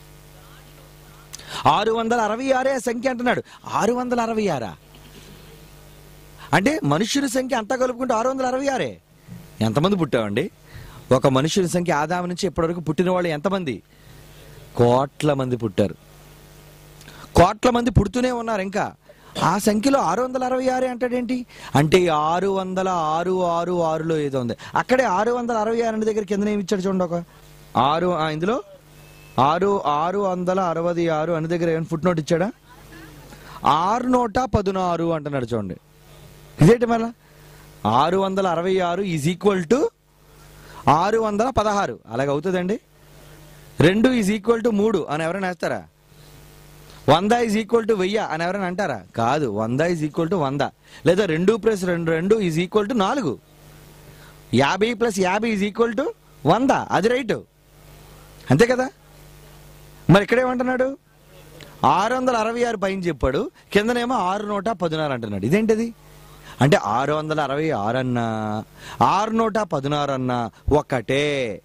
ఆరు వందల అరవై ఆరే సంఖ్య అంటున్నాడు ఆరు వందల అరవై ఆరా అంటే మనుష్యుని సంఖ్య అంతా కలుపుకుంటే ఆరు వందల అరవై ఆరే ఎంతమంది పుట్టామండి ఒక మనుషుని సంఖ్య ఆదాము నుంచి ఇప్పటివరకు పుట్టిన వాళ్ళు ఎంతమంది కోట్ల మంది పుట్టారు కోట్ల మంది పుడుతూనే ఉన్నారు ఇంకా ఆ సంఖ్యలో ఆరు వందల అరవై ఆరు అంటాడేంటి అంటే ఈ ఆరు వందల ఆరు ఆరు ఆరులో ఏదో ఉంది అక్కడే ఆరు వందల అరవై ఆరు దగ్గర కింద ఏమి ఇచ్చాడు చూడండి ఒక ఆరు ఆ, ఇందులో ఆరు ఆరు వందల అరవై ఆరు అని దగ్గర ఏమైనా ఫుట్ నోట్ ఇచ్చాడా ఆరు నూట పదునారు అంటున్నాడు చూడండి ఇదేంటి మళ్ళా ఆరు వందల అరవై ఆరు ఈజ్ ఈక్వల్ టు ఆరు వందల పదహారు అలాగ అవుతుందండి రెండు ఈజ్ ఈక్వల్ టు మూడు అని ఎవరైనా వేస్తారా వంద ఈజ్ ఈక్వల్ టు వెయ్యి అని ఎవరైనా అంటారా కాదు వంద ఈజ్ ఈక్వల్ టు వంద లేదా రెండు ప్లస్ రెండు రెండు ఈజ్ ఈక్వల్ టు నాలుగు యాభై ప్లస్ యాభై ఈజ్ ఈక్వల్ టు వంద అది రైటు అంతే కదా మరి ఇక్కడేమంటున్నాడు ఆరు వందల అరవై ఆరు పైన చెప్పాడు కిందనేమో ఆరు నూట పదినారు అంటున్నాడు ఇదేంటిది అంటే ఆరు వందల అరవై ఆరు అన్నా ఆరు నూట పదినారు అన్నా ఒక్కటే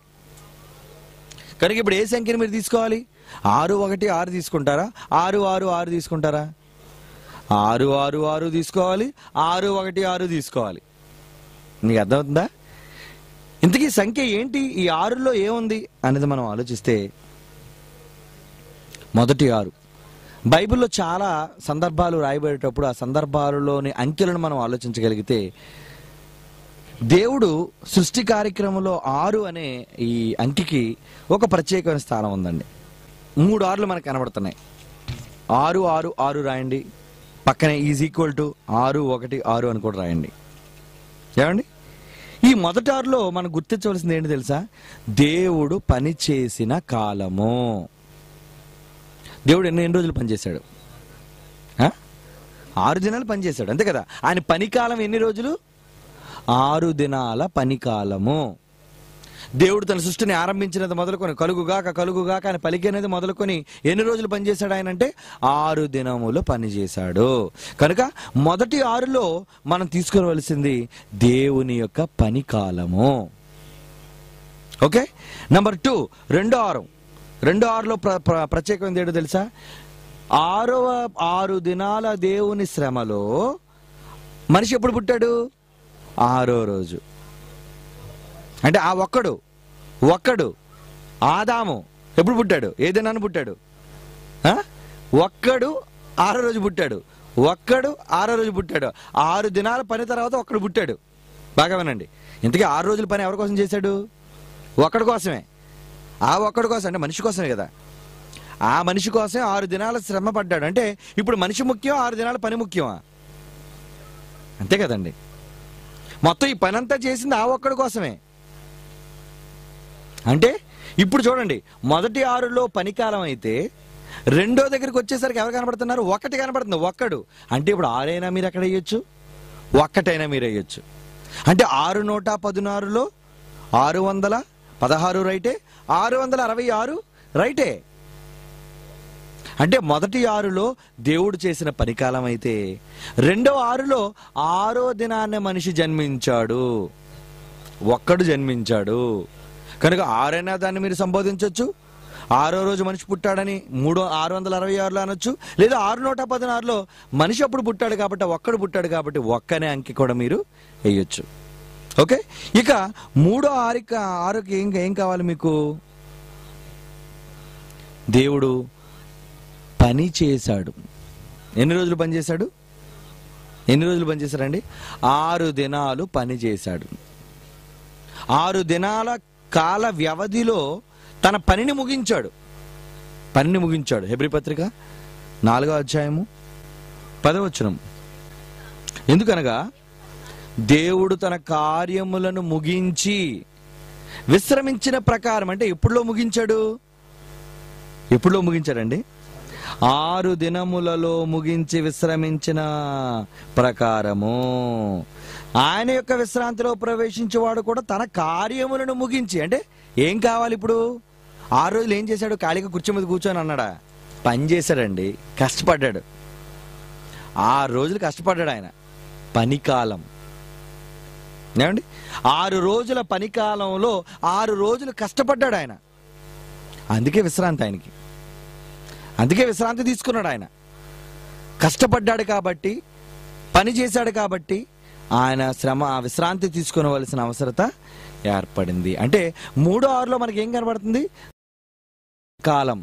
కనుక ఇప్పుడు ఏ సంఖ్యను మీరు తీసుకోవాలి ఆరు ఒకటి ఆరు తీసుకుంటారా ఆరు ఆరు ఆరు తీసుకుంటారా ఆరు ఆరు ఆరు తీసుకోవాలి ఆరు ఒకటి ఆరు తీసుకోవాలి నీకు అర్థమవుతుందా ఇంతకీ సంఖ్య ఏంటి ఈ ఆరులో ఏముంది అనేది మనం ఆలోచిస్తే మొదటి ఆరు బైబిల్లో చాలా సందర్భాలు రాయబడేటప్పుడు ఆ సందర్భాలలోని అంకెలను మనం ఆలోచించగలిగితే దేవుడు సృష్టి కార్యక్రమంలో ఆరు అనే ఈ అంకికి ఒక ప్రత్యేకమైన స్థానం ఉందండి మూడు ఆరులు మనకు కనబడుతున్నాయి ఆరు ఆరు ఆరు రాయండి పక్కనే ఈజ్ ఈక్వల్ టు ఆరు ఒకటి ఆరు అని కూడా రాయండి ఏమండి ఈ మొదటి ఆరులో మనం గుర్తించవలసింది ఏంటి తెలుసా దేవుడు పని చేసిన కాలము దేవుడు ఎన్ని ఎన్ని రోజులు పనిచేశాడు ఆ? ఆరు దినాలు పనిచేశాడు అంతే కదా ఆయన పని కాలం ఎన్ని రోజులు ఆరు దినాల పని కాలము దేవుడు తన సృష్టిని ఆరంభించినది మొదలుకొని కలుగుగాక కలుగుగాక అని పలికినది మొదలుకొని ఎన్ని రోజులు పనిచేశాడు ఆయన అంటే ఆరు దినములు పనిచేశాడు కనుక మొదటి ఆరులో మనం తీసుకోవలసింది దేవుని యొక్క పని కాలము ఓకే నంబర్ టూ రెండో ఆరు రెండో ఆరులో ప్ర ప్ర- ప్రత్యేకమైనది ఏంటో తెలుసా ఆరవ ఆరు దినాల దేవుని శ్రమలో మనిషి ఎప్పుడు పుట్టాడు ఆరో రోజు అంటే ఆ ఒక్కడు ఒక్కడు ఆదాము ఎప్పుడు పుట్టాడు ఏ దినాన్ని పుట్టాడు ఆ? ఒక్కడు ఆరో రోజు పుట్టాడు ఒక్కడు ఆరో రోజు పుట్టాడు ఆరు దినాల పని తర్వాత ఒక్కడు పుట్టాడు బాగా వినండి ఇంతకీ ఆరు రోజుల పని ఎవరి కోసం చేశాడు ఒక్కడి కోసమే ఆ ఒక్కడి కోసం అంటే మనిషి కోసమే కదా ఆ మనిషి కోసమే ఆరు దినాల శ్రమ పడ్డాడు అంటే ఇప్పుడు మనిషి ముఖ్యం ఆరు దినాల పని ముఖ్యమా అంతే కదండి మొత్తం ఈ పని అంతా చేసింది ఆ ఒక్కడి కోసమే అంటే ఇప్పుడు చూడండి మొదటి ఆరులో పనికాలం అయితే రెండో దగ్గరికి వచ్చేసరికి ఎవరు కనబడుతున్నారు ఒకటి కనబడుతుంది ఒక్కడు అంటే ఇప్పుడు ఆరైనా మీరు ఎక్కడ వేయొచ్చు ఒక్కటైనా మీరు వేయొచ్చు అంటే ఆరు నూట పదినారులో ఆరు వందల పదహారు రైటే ఆరు వందల అరవై ఆరు రైటే అంటే మొదటి ఆరులో దేవుడు చేసిన పనికాలం అయితే రెండో ఆరులో ఆరో దినాన్న మనిషి జన్మించాడు ఒక్కడు జన్మించాడు కనుక ఆరైనా దాన్ని మీరు సంబోధించవచ్చు ఆరో రోజు మనిషి పుట్టాడని మూడో ఆరు వందల అరవై ఆరులో అనొచ్చు లేదా ఆరు నూట పదినారులో మనిషి అప్పుడు పుట్టాడు కాబట్టి ఒక్కడు పుట్టాడు కాబట్టి ఒక్కనే అంకి కూడా మీరు వేయొచ్చు ఓకే ఇక మూడో ఆరిక ఆరుకి ఏం ఏం కావాలి మీకు దేవుడు పని చేశాడు ఎన్ని రోజులు పని చేశాడు ఎన్ని రోజులు పని చేశాడండి ఆరు దినాలు పని చేశాడు ఆరు దినాల కాల వ్యవధిలో తన పనిని ముగించాడు పనిని ముగించాడు హెబ్రి పత్రిక నాలుగో అధ్యాయము పదవచనం ఎందుకనగా దేవుడు తన కార్యములను ముగించి విశ్రమించిన ప్రకారం అంటే ఎప్పుడులో ముగించాడు ఎప్పుడులో ముగించాడండి ఆరు దినములలో ముగించి విశ్రమించిన ప్రకారము ఆయన యొక్క విశ్రాంతిలో ప్రవేశించేవాడు కూడా తన కార్యములను ముగించి అంటే ఏం కావాలి ఇప్పుడు ఆరు రోజులు ఏం చేశాడు ఖాళీగా కుర్చీ మీద కూర్చొని అన్నాడా పని చేశాడండి కష్టపడ్డాడు ఆరు రోజులు కష్టపడ్డాడు ఆయన పనికాలం ఏమండి ఆరు రోజుల పనికాలంలో ఆరు రోజులు కష్టపడ్డాడు ఆయన అందుకే విశ్రాంతి ఆయనకి అందుకే విశ్రాంతి తీసుకున్నాడు ఆయన కష్టపడ్డాడు కాబట్టి పని చేశాడు కాబట్టి ఆయన శ్రమ ఆ విశ్రాంతి తీసుకోవలసిన అవసరత ఏర్పడింది అంటే మూడో ఆరులో మనకి ఏం కనబడుతుంది కాలం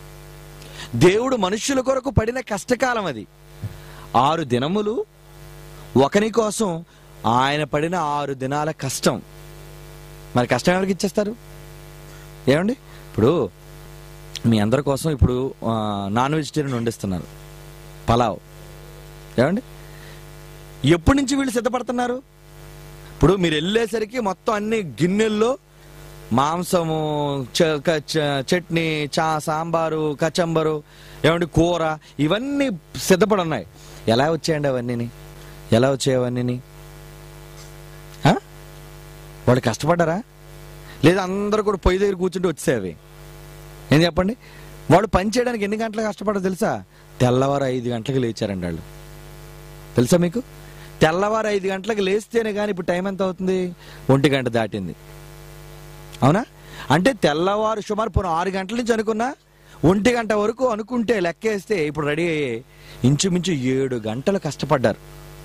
దేవుడు మనుష్యుల కొరకు పడిన కష్టకాలం అది ఆరు దినములు ఒకని కోసం ఆయన పడిన ఆరు దినాల కష్టం మరి కష్టం ఎవరికి ఇచ్చేస్తారు ఏమండి ఇప్పుడు మీ అందరి కోసం ఇప్పుడు ఆ, నాన్ వెజిటేరియన్ వండిస్తున్నారు పలావ్ ఏమండి ఎప్పటి నుంచి వీళ్ళు సిద్ధపడుతున్నారు ఇప్పుడు మీరు వెళ్ళేసరికి మొత్తం అన్ని గిన్నెల్లో మాంసము చ- క- చ- చట్నీ చా సాంబారు కచంబరు ఏమండి కూర ఇవన్నీ సిద్ధపడి ఉన్నాయి ఎలా వచ్చాయండి అవన్నీని ఎలా వచ్చాయి అవన్నీని ఆ? వాళ్ళు కష్టపడ్డారా లేదా అందరూ కూడా పొయ్యి దగ్గర కూర్చుంటే వచ్చేవి ఏం చెప్పండి వాడు పని చేయడానికి ఎన్ని గంటలు కష్టపడో తెలుసా తెల్లవారు ఐదు గంటలకు లేచారండి వాళ్ళు తెలుసా మీకు తెల్లవారు ఐదు గంటలకు లేస్తేనే కానీ ఇప్పుడు టైం ఎంత అవుతుంది ఒంటి గంట దాటింది అవునా అంటే తెల్లవారు సుమారు పోను ఆరు గంటల నుంచి అనుకున్నా ఒంటి గంట వరకు అనుకుంటే లెక్కేస్తే ఇప్పుడు రెడీ అయ్యి ఇంచుమించు ఏడు గంటలు కష్టపడ్డారు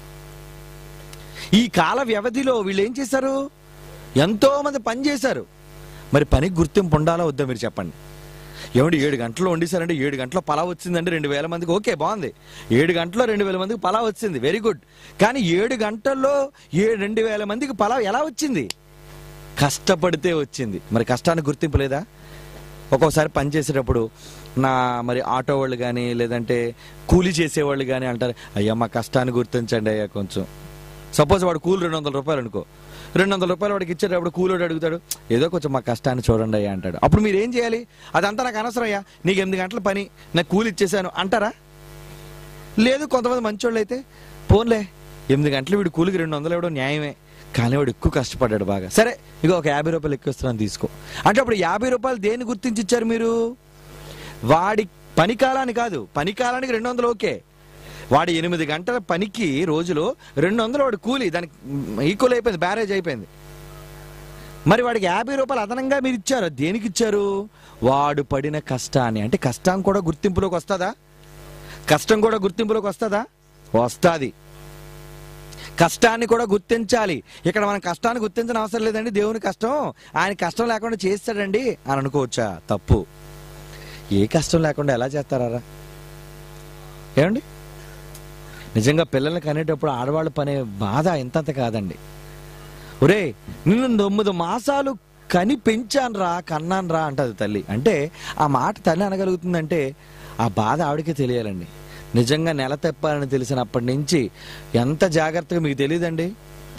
ఈ కాల వ్యవధిలో వీళ్ళు ఏం చేశారు ఎంతో మంది పని చేశారు మరి పనికి గుర్తింపు ఉండాలా వద్దా మీరు చెప్పండి ఏమండి ఏడు గంటల్లో వండిసారంటే ఏడు గంటలో పలావ్ వచ్చిందండి రెండు వేల మందికి ఓకే బాగుంది ఏడు గంటల్లో రెండు వేల మందికి పలావ్ వచ్చింది వెరీ గుడ్ కానీ ఏడు గంటల్లో ఏ రెండు వేల మందికి పలావ్ ఎలా వచ్చింది కష్టపడితే వచ్చింది మరి కష్టానికి గుర్తింపు లేదా ఒక్కోసారి పని చేసేటప్పుడు నా మరి ఆటో వాళ్ళు కానీ లేదంటే కూలీ చేసేవాళ్ళు కానీ అంటారు అయ్యా మా కష్టాన్ని గుర్తించండి అయ్యా కొంచెం సపోజ్ వాడు కూలి రెండు వందల రూపాయలు అనుకో రెండు వందల రూపాయలు వాడికి ఇచ్చేటప్పుడు కూలోడు అడుగుతాడు ఏదో కొంచెం మా కష్టాన్ని చూడండి అయ్యా అంటాడు అప్పుడు మీరు ఏం చేయాలి అదంతా నాకు అనవసరం అయ్యా నీకు ఎనిమిది గంటల పని నాకు కూలి ఇచ్చేసాను అంటారా లేదు కొంతమంది మంచోళ్ళు అయితే పోన్లే ఎనిమిది గంటలు వీడు కూలికి రెండు వందలు ఇవ్వడం న్యాయమే కానీ వాడు ఎక్కువ కష్టపడ్డాడు బాగా సరే ఇక ఒక యాభై రూపాయలు ఎక్కువ ఇస్తున్నాను తీసుకో అంటే అప్పుడు యాభై రూపాయలు దేన్ని గుర్తించి ఇచ్చారు మీరు వాడి పని కాలాన్ని కాదు పని కాలానికి రెండు వందలు ఓకే వాడి ఎనిమిది గంటల పనికి రోజులో రెండు వందలు వాడు కూలి దానికి ఈక్వల్ అయిపోయింది బ్యారేజ్ అయిపోయింది మరి వాడికి యాభై రూపాయలు అదనంగా మీరు ఇచ్చారు దేనికి ఇచ్చారు వాడు పడిన కష్టాన్ని అంటే కష్టం కూడా గుర్తింపులోకి వస్తుందా కష్టం కూడా గుర్తింపులోకి వస్తుందా వస్తుంది కష్టాన్ని కూడా గుర్తించాలి ఇక్కడ మనం కష్టాన్ని గుర్తించిన అవసరం లేదండి దేవుని కష్టం ఆయన కష్టం లేకుండా చేస్తాడండి అని అనుకోవచ్చా తప్పు ఏ కష్టం లేకుండా ఎలా చేస్తారా ఏమండి నిజంగా పిల్లల్ని కనేటప్పుడు ఆడవాళ్ళు పనే బాధ ఇంతంత కాదండి ఒరే నిన్ను తొమ్మిది మాసాలు కని పెంచాను రా కన్నాను రా అంటది తల్లి అంటే ఆ మాట తల్లి అనగలుగుతుందంటే ఆ బాధ ఆవిడకే తెలియాలండి నిజంగా నెల తెప్పాలని తెలిసినప్పటి నుంచి ఎంత జాగ్రత్తగా మీకు తెలియదండి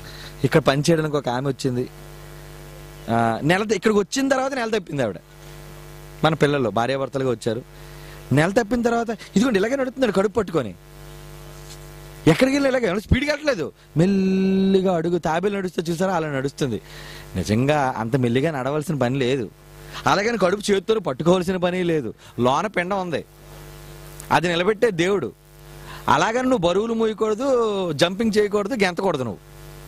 ఇక్కడ పని చేయడానికి ఒక ఆమె వచ్చింది ఆ, నెల ఇక్కడికి వచ్చిన తర్వాత నెల తప్పింది ఆవిడ మన పిల్లలు భార్యాభర్తలుగా వచ్చారు నెల తప్పిన తర్వాత ఇదిగోండి ఇలాగే నడుస్తున్నాడు కడుపు పట్టుకొని ఎక్కడికి వెళ్ళి ఇలాగే స్పీడ్గా వెళ్ళట్లేదు మెల్లిగా అడుగు తాబేలు నడుస్తే చూసారా అలా నడుస్తుంది నిజంగా అంత మెల్లిగా నడవలసిన పని లేదు అలాగని కడుపు చేతితో పట్టుకోవాల్సిన పని లేదు లోన పిండం ఉంది అది నిలబెట్టే దేవుడు అలాగని నువ్వు బరువులు మోయకూడదు జంపింగ్ చేయకూడదు గెంతకూడదు నువ్వు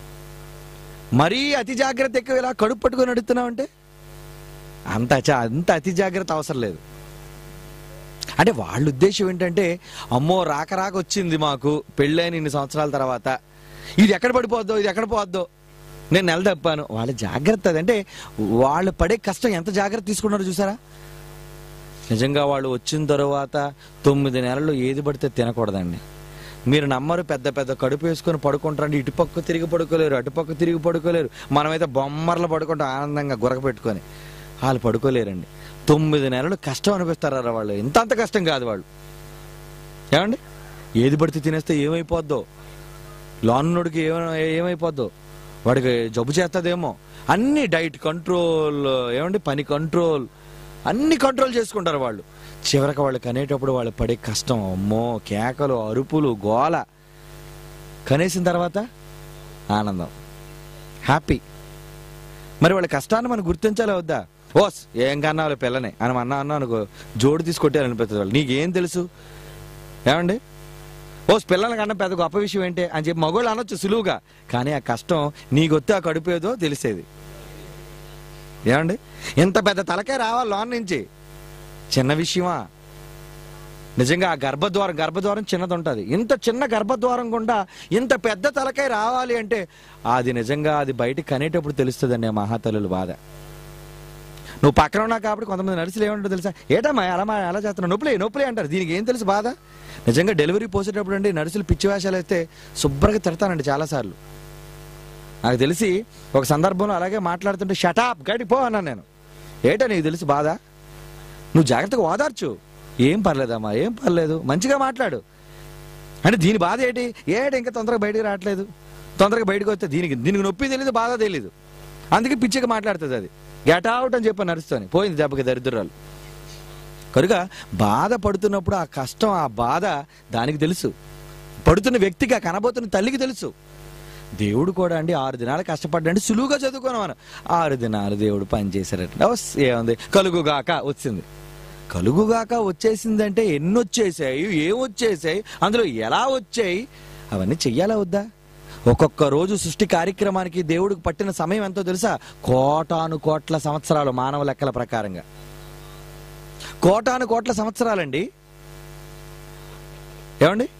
మరీ అతి జాగ్రత్త ఎక్కువ ఇలా కడుపు పట్టుకొని నడుస్తున్నావు అంటే అంత చ- అంత అతి జాగ్రత్త అవసరం లేదు అంటే వాళ్ళ ఉద్దేశం ఏంటంటే అమ్మో రాక రాక వచ్చింది మాకు పెళ్ళైన ఇన్ని సంవత్సరాల తర్వాత ఇది ఎక్కడ పడిపోద్దో ఇది ఎక్కడ పోద్దో నేను నెల తప్పాను వాళ్ళ జాగ్రత్త అది అంటే వాళ్ళు పడే కష్టం ఎంత జాగ్రత్త తీసుకున్నారో చూసారా నిజంగా వాళ్ళు వచ్చిన తర్వాత తొమ్మిది నెలలు ఏది పడితే తినకూడదండి మీరు నమ్మరు పెద్ద పెద్ద కడుపు వేసుకొని పడుకుంటారండి ఇటుపక్క తిరిగి పడుకోలేరు అటుపక్క తిరిగి పడుకోలేరు మనమైతే బొమ్మర్లు పడుకుంటాం ఆనందంగా గురక పెట్టుకొని వాళ్ళు పడుకోలేరండి తొమ్మిది నెలలు కష్టం అనిపిస్తారా వాళ్ళు ఇంత అంత కష్టం కాదు వాళ్ళు ఏమండి ఏది పడితే తినేస్తే ఏమైపోద్దో లోనుడికి ఏమై ఏమైపోద్దో వాడికి జబ్బు చేస్తుందేమో అన్ని డైట్ కంట్రోల్ ఏమండి పని కంట్రోల్ అన్ని కంట్రోల్ చేసుకుంటారు వాళ్ళు చివరికి వాళ్ళు కనేటప్పుడు వాళ్ళు పడే కష్టం అమ్మో కేకలు అరుపులు గోల కనేసిన తర్వాత ఆనందం హ్యాపీ మరి వాళ్ళ కష్టాన్ని మనం గుర్తించాలి వద్దా ఓస్ ఏం కన్నావు పిల్లని అని అన్నా అన్నా అనుకో జోడు తీసి కొట్టారనిపిస్తుంది వాళ్ళు నీకేం తెలుసు ఏమండి ఓస్ పిల్లల కన్నా పెద్ద గొప్ప విషయం ఏంటి అని చెప్పి మగోళ్ళు అనొచ్చు సులువుగా కానీ ఆ కష్టం నీకొత్తే ఆ కడుపేదో తెలిసేది ఏమండి ఇంత పెద్ద తలకాయ రావాలి లోన్ నుంచి చిన్న విషయమా నిజంగా ఆ గర్భద్వారం గర్భద్వారం చిన్నది ఉంటుంది ఇంత చిన్న గర్భద్వారం గుండా ఇంత పెద్ద తలకాయ రావాలి అంటే అది నిజంగా అది బయటికి కనేటప్పుడు తెలుస్తుందండి ఆ మహాతల్లుల బాధ నువ్వు పక్కన ఉన్నావు కాబట్టి కొంతమంది నర్సులు ఏమంటారు తెలుసా ఏటమ్మా అలా మా అలా చేస్తున్నావు నొప్పులే నొప్పులే అంటారు దీనికి ఏం తెలుసు బాధ నిజంగా డెలివరీ పోసేటప్పుడు అండి నర్సులు పిచ్చి వేషాలు వేస్తే శుభ్రంగా తిడతానండి చాలాసార్లు నాకు తెలిసి ఒక సందర్భంలో అలాగే మాట్లాడుతుంటే షటాప్ గడి పో అన్నాను నేను ఏటా నీకు తెలుసు బాధ నువ్వు జాగ్రత్తగా ఓదార్చు ఏం పర్లేదమ్మా ఏం పర్లేదు మంచిగా మాట్లాడు అంటే దీని బాధ ఏంటి ఏట ఇంకా తొందరగా బయటికి రావట్లేదు తొందరగా బయటకు వస్తే దీనికి దీనికి నొప్పి తెలియదు బాధ తెలియదు అందుకే పిచ్చిగా మాట్లాడుతుంది అది గెట్ అవుట్ అని చెప్పి నడుస్తాను పోయింది దెబ్బకి దరిద్రాలు కనుక బాధ పడుతున్నప్పుడు ఆ కష్టం ఆ బాధ దానికి తెలుసు పడుతున్న వ్యక్తికి ఆ కనబోతున్న తల్లికి తెలుసు దేవుడు కూడా అండి ఆరు దినాలు కష్టపడ్డండి సులువుగా చదువుకున్నాం మనం ఆరు దినాలు దేవుడు పని చేశారట ఓస్, ఏముంది కలుగుగాక వచ్చింది కలుగుగాక వచ్చేసిందంటే ఎన్ని వచ్చేసాయి ఏం వచ్చేసాయి అందులో ఎలా వచ్చాయి అవన్నీ చెయ్యాలా వద్దా ఒక్కొక్క రోజు సృష్టి కార్యక్రమానికి దేవుడికి పట్టిన సమయం ఎంతో తెలుసా కోటాను కోట్ల సంవత్సరాలు మానవ లెక్కల ప్రకారంగా కోటాను కోట్ల సంవత్సరాలండి ఏమండి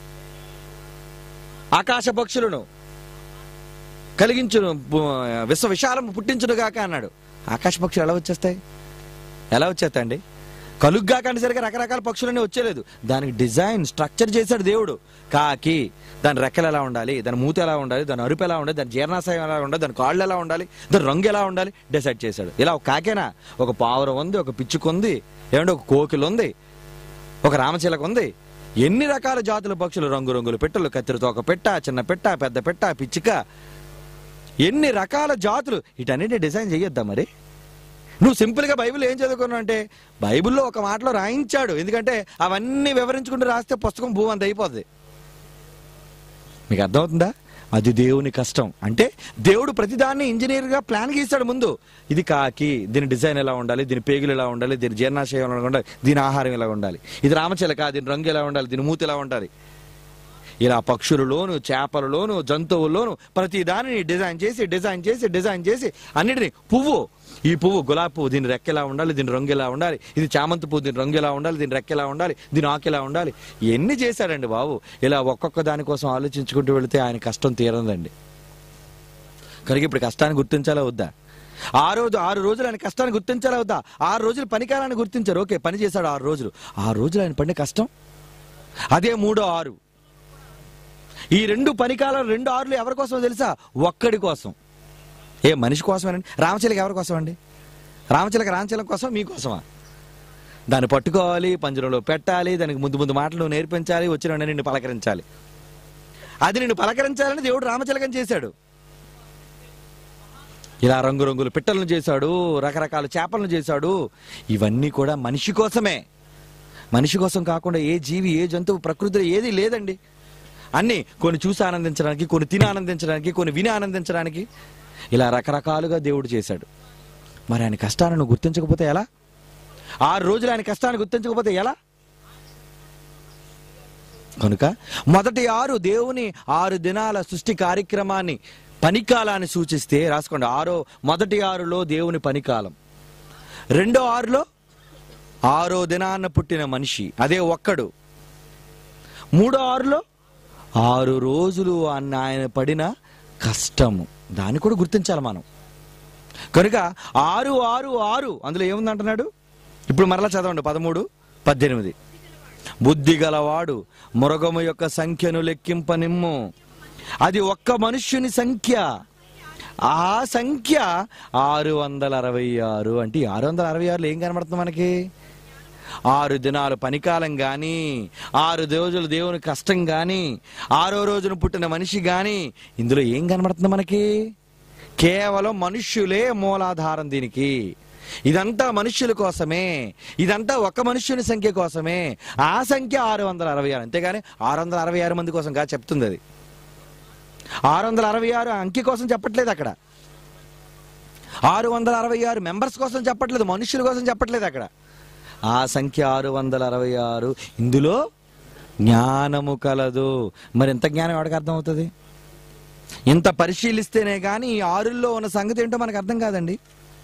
ఆకాశ పక్షులను కలిగించును పు- విశ్వ విశాలం పుట్టించును గాక అన్నాడు ఆకాశ పక్షులు ఎలా వచ్చేస్తాయి ఎలా వచ్చేస్తాయండి కలుగ్గాక అనేసరికి రకరకాల పక్షులన్నీ వచ్చేలేదు దానికి డిజైన్ స్ట్రక్చర్ చేశాడు దేవుడు కాకి దాని రెక్కలు ఎలా ఉండాలి దాని మూత ఎలా ఉండాలి దాని అరుపు ఎలా ఉండాలి దాని జీర్ణాశయం ఎలా ఉండాలి దాని కాళ్ళు ఎలా ఉండాలి దాని రంగు ఎలా ఉండాలి డిసైడ్ చేశాడు ఇలా ఒక కాకేనా ఒక పావురం ఉంది ఒక పిచ్చుక ఉంది ఏమంటే ఒక కోకిల ఉంది ఒక రామచిలక ఉంది ఎన్ని రకాల జాతుల పక్షులు రంగురంగుల పెట్టలు కత్తిరితో ఒక పెట్ట చిన్న పెట్ట పెద్ద పెట్ట పిచ్చిక ఎన్ని రకాల జాతులు వీటన్నిటిని డిజైన్ చేయొద్దా మరి నువ్వు సింపుల్గా బైబిల్ ఏం చదువుకున్నావు అంటే బైబిల్లో ఒక మాటలో రాయించాడు ఎందుకంటే అవన్నీ వివరించుకుంటూ రాస్తే పుస్తకం భూ అంత అయిపోద్ది మీకు అర్థమవుతుందా అది దేవుని కష్టం అంటే దేవుడు ప్రతిదాన్ని ఇంజనీర్గా ప్లాన్ గీస్తాడు ముందు ఇది కాకి దీని డిజైన్ ఎలా ఉండాలి దీని పేగులు ఎలా ఉండాలి దీని జీర్ణాశయం ఎలా ఉండాలి దీని ఆహారం ఎలా ఉండాలి ఇది రామచిలక దీని రంగు ఎలా ఉండాలి దీని మూతి ఎలా ఉండాలి ఇలా పక్షులలోను చేపలలోను జంతువుల్లోను ప్రతి దానిని డిజైన్ చేసి డిజైన్ చేసి డిజైన్ చేసి అన్నిటిని పువ్వు ఈ పువ్వు గులాబీ పువ్వు దీని రెక్క ఎలా ఉండాలి దీని రంగు ఎలా ఉండాలి ఇది చామంతి పువ్వు దీని రంగు ఎలా ఉండాలి దీని రెక్క ఎలా ఉండాలి దీని ఆకు ఎలా ఉండాలి ఎన్ని చేశాడండి బాబు ఇలా ఒక్కొక్క దానికోసం ఆలోచించుకుంటూ వెళితే ఆయన కష్టం తీరదండి కనుక ఇప్పుడు కష్టాన్ని గుర్తించాలా వద్దా ఆ రోజు ఆరు రోజులు ఆయన కష్టాన్ని గుర్తించాలా వద్దా ఆరు రోజులు పనికాలాన్ని గుర్తించారు ఓకే పని చేశాడు ఆరు రోజులు ఆరు రోజులు ఆయన పడిన కష్టం అదే మూడో ఆరు ఈ రెండు పనికాలం రెండు ఆరులు ఎవరి కోసమో తెలుసా ఒక్కడి కోసం ఏ మనిషి కోసమేనండి రామచిలక ఎవరి కోసం అండి రామచిలక రామచిలక కోసం మీకోసమా దాన్ని పట్టుకోవాలి పంజరంలో పెట్టాలి దానికి ముందు ముందు మాటలు నేర్పించాలి వచ్చిన వెంటనే నిన్ను పలకరించాలి అది నిన్ను పలకరించాలని దేవుడు రామచిలకం చేశాడు ఇలా రంగురంగుల పిట్టలను చేశాడు రకరకాల చేపలను చేశాడు ఇవన్నీ కూడా మనిషి కోసమే మనిషి కోసం కాకుండా ఏ జీవి ఏ జంతువు ప్రకృతిలో ఏది లేదండి అన్నీ కొన్ని చూసి ఆనందించడానికి కొన్ని తిని ఆనందించడానికి కొన్ని విని ఆనందించడానికి ఇలా రకరకాలుగా దేవుడు చేశాడు మరి ఆయన కష్టాన్ని నువ్వు గుర్తించకపోతే ఎలా ఆరు రోజులు ఆయన కష్టాన్ని గుర్తించకపోతే ఎలా కనుక మొదటి ఆరు దేవుని ఆరు దినాల సృష్టి కార్యక్రమాన్ని పనికాలాన్ని సూచిస్తే రాసుకోండి ఆరో మొదటి ఆరులో దేవుని పనికాలం రెండో ఆరులో ఆరో దినాన్న పుట్టిన మనిషి అదే ఒక్కడు మూడో ఆరులో ఆరు రోజులు అన్న ఆయన పడిన కష్టము దాన్ని కూడా గుర్తించాలి మనం కనుక ఆరు ఆరు ఆరు అందులో ఏముంది అంటున్నాడు ఇప్పుడు మరలా చదవండి పదమూడు పద్దెనిమిది బుద్ధి గలవాడు మృగము యొక్క సంఖ్యను లెక్కింపనిమ్ము అది ఒక్క మనుష్యుని సంఖ్య ఆ సంఖ్య ఆరు వందల అరవై ఆరు అంటే ఈ ఆరు వందల అరవై ఆరులో ఏం కనబడుతుంది మనకి ఆరు దినాలు పనికాలం గాని ఆరు రోజులు దేవుని కష్టం గాని ఆరో రోజున పుట్టిన మనిషి గాని ఇందులో ఏం కనబడుతుంది మనకి కేవలం మనుష్యులే మూలాధారం దీనికి ఇదంతా మనుష్యుల కోసమే ఇదంతా ఒక మనుష్యుని సంఖ్య కోసమే ఆ సంఖ్య ఆరు వందల అరవై ఆరు అంతేగాని ఆరు వందల అరవై ఆరు మంది కోసం కాదు చెప్తుంది అది ఆరు వందల అరవై ఆరు అంకె కోసం చెప్పట్లేదు అక్కడ ఆరు వందల అరవై ఆరు మెంబర్స్ కోసం చెప్పట్లేదు మనుషుల కోసం చెప్పట్లేదు అక్కడ ఆ సంఖ్య ఆరు వందల అరవై ఆరు ఇందులో జ్ఞానము కలదు మరి ఎంత జ్ఞానం వాడికి అర్థమవుతుంది ఇంత పరిశీలిస్తేనే కానీ ఈ ఆరుల్లో ఉన్న సంగతి ఏంటో మనకు అర్థం కాదండి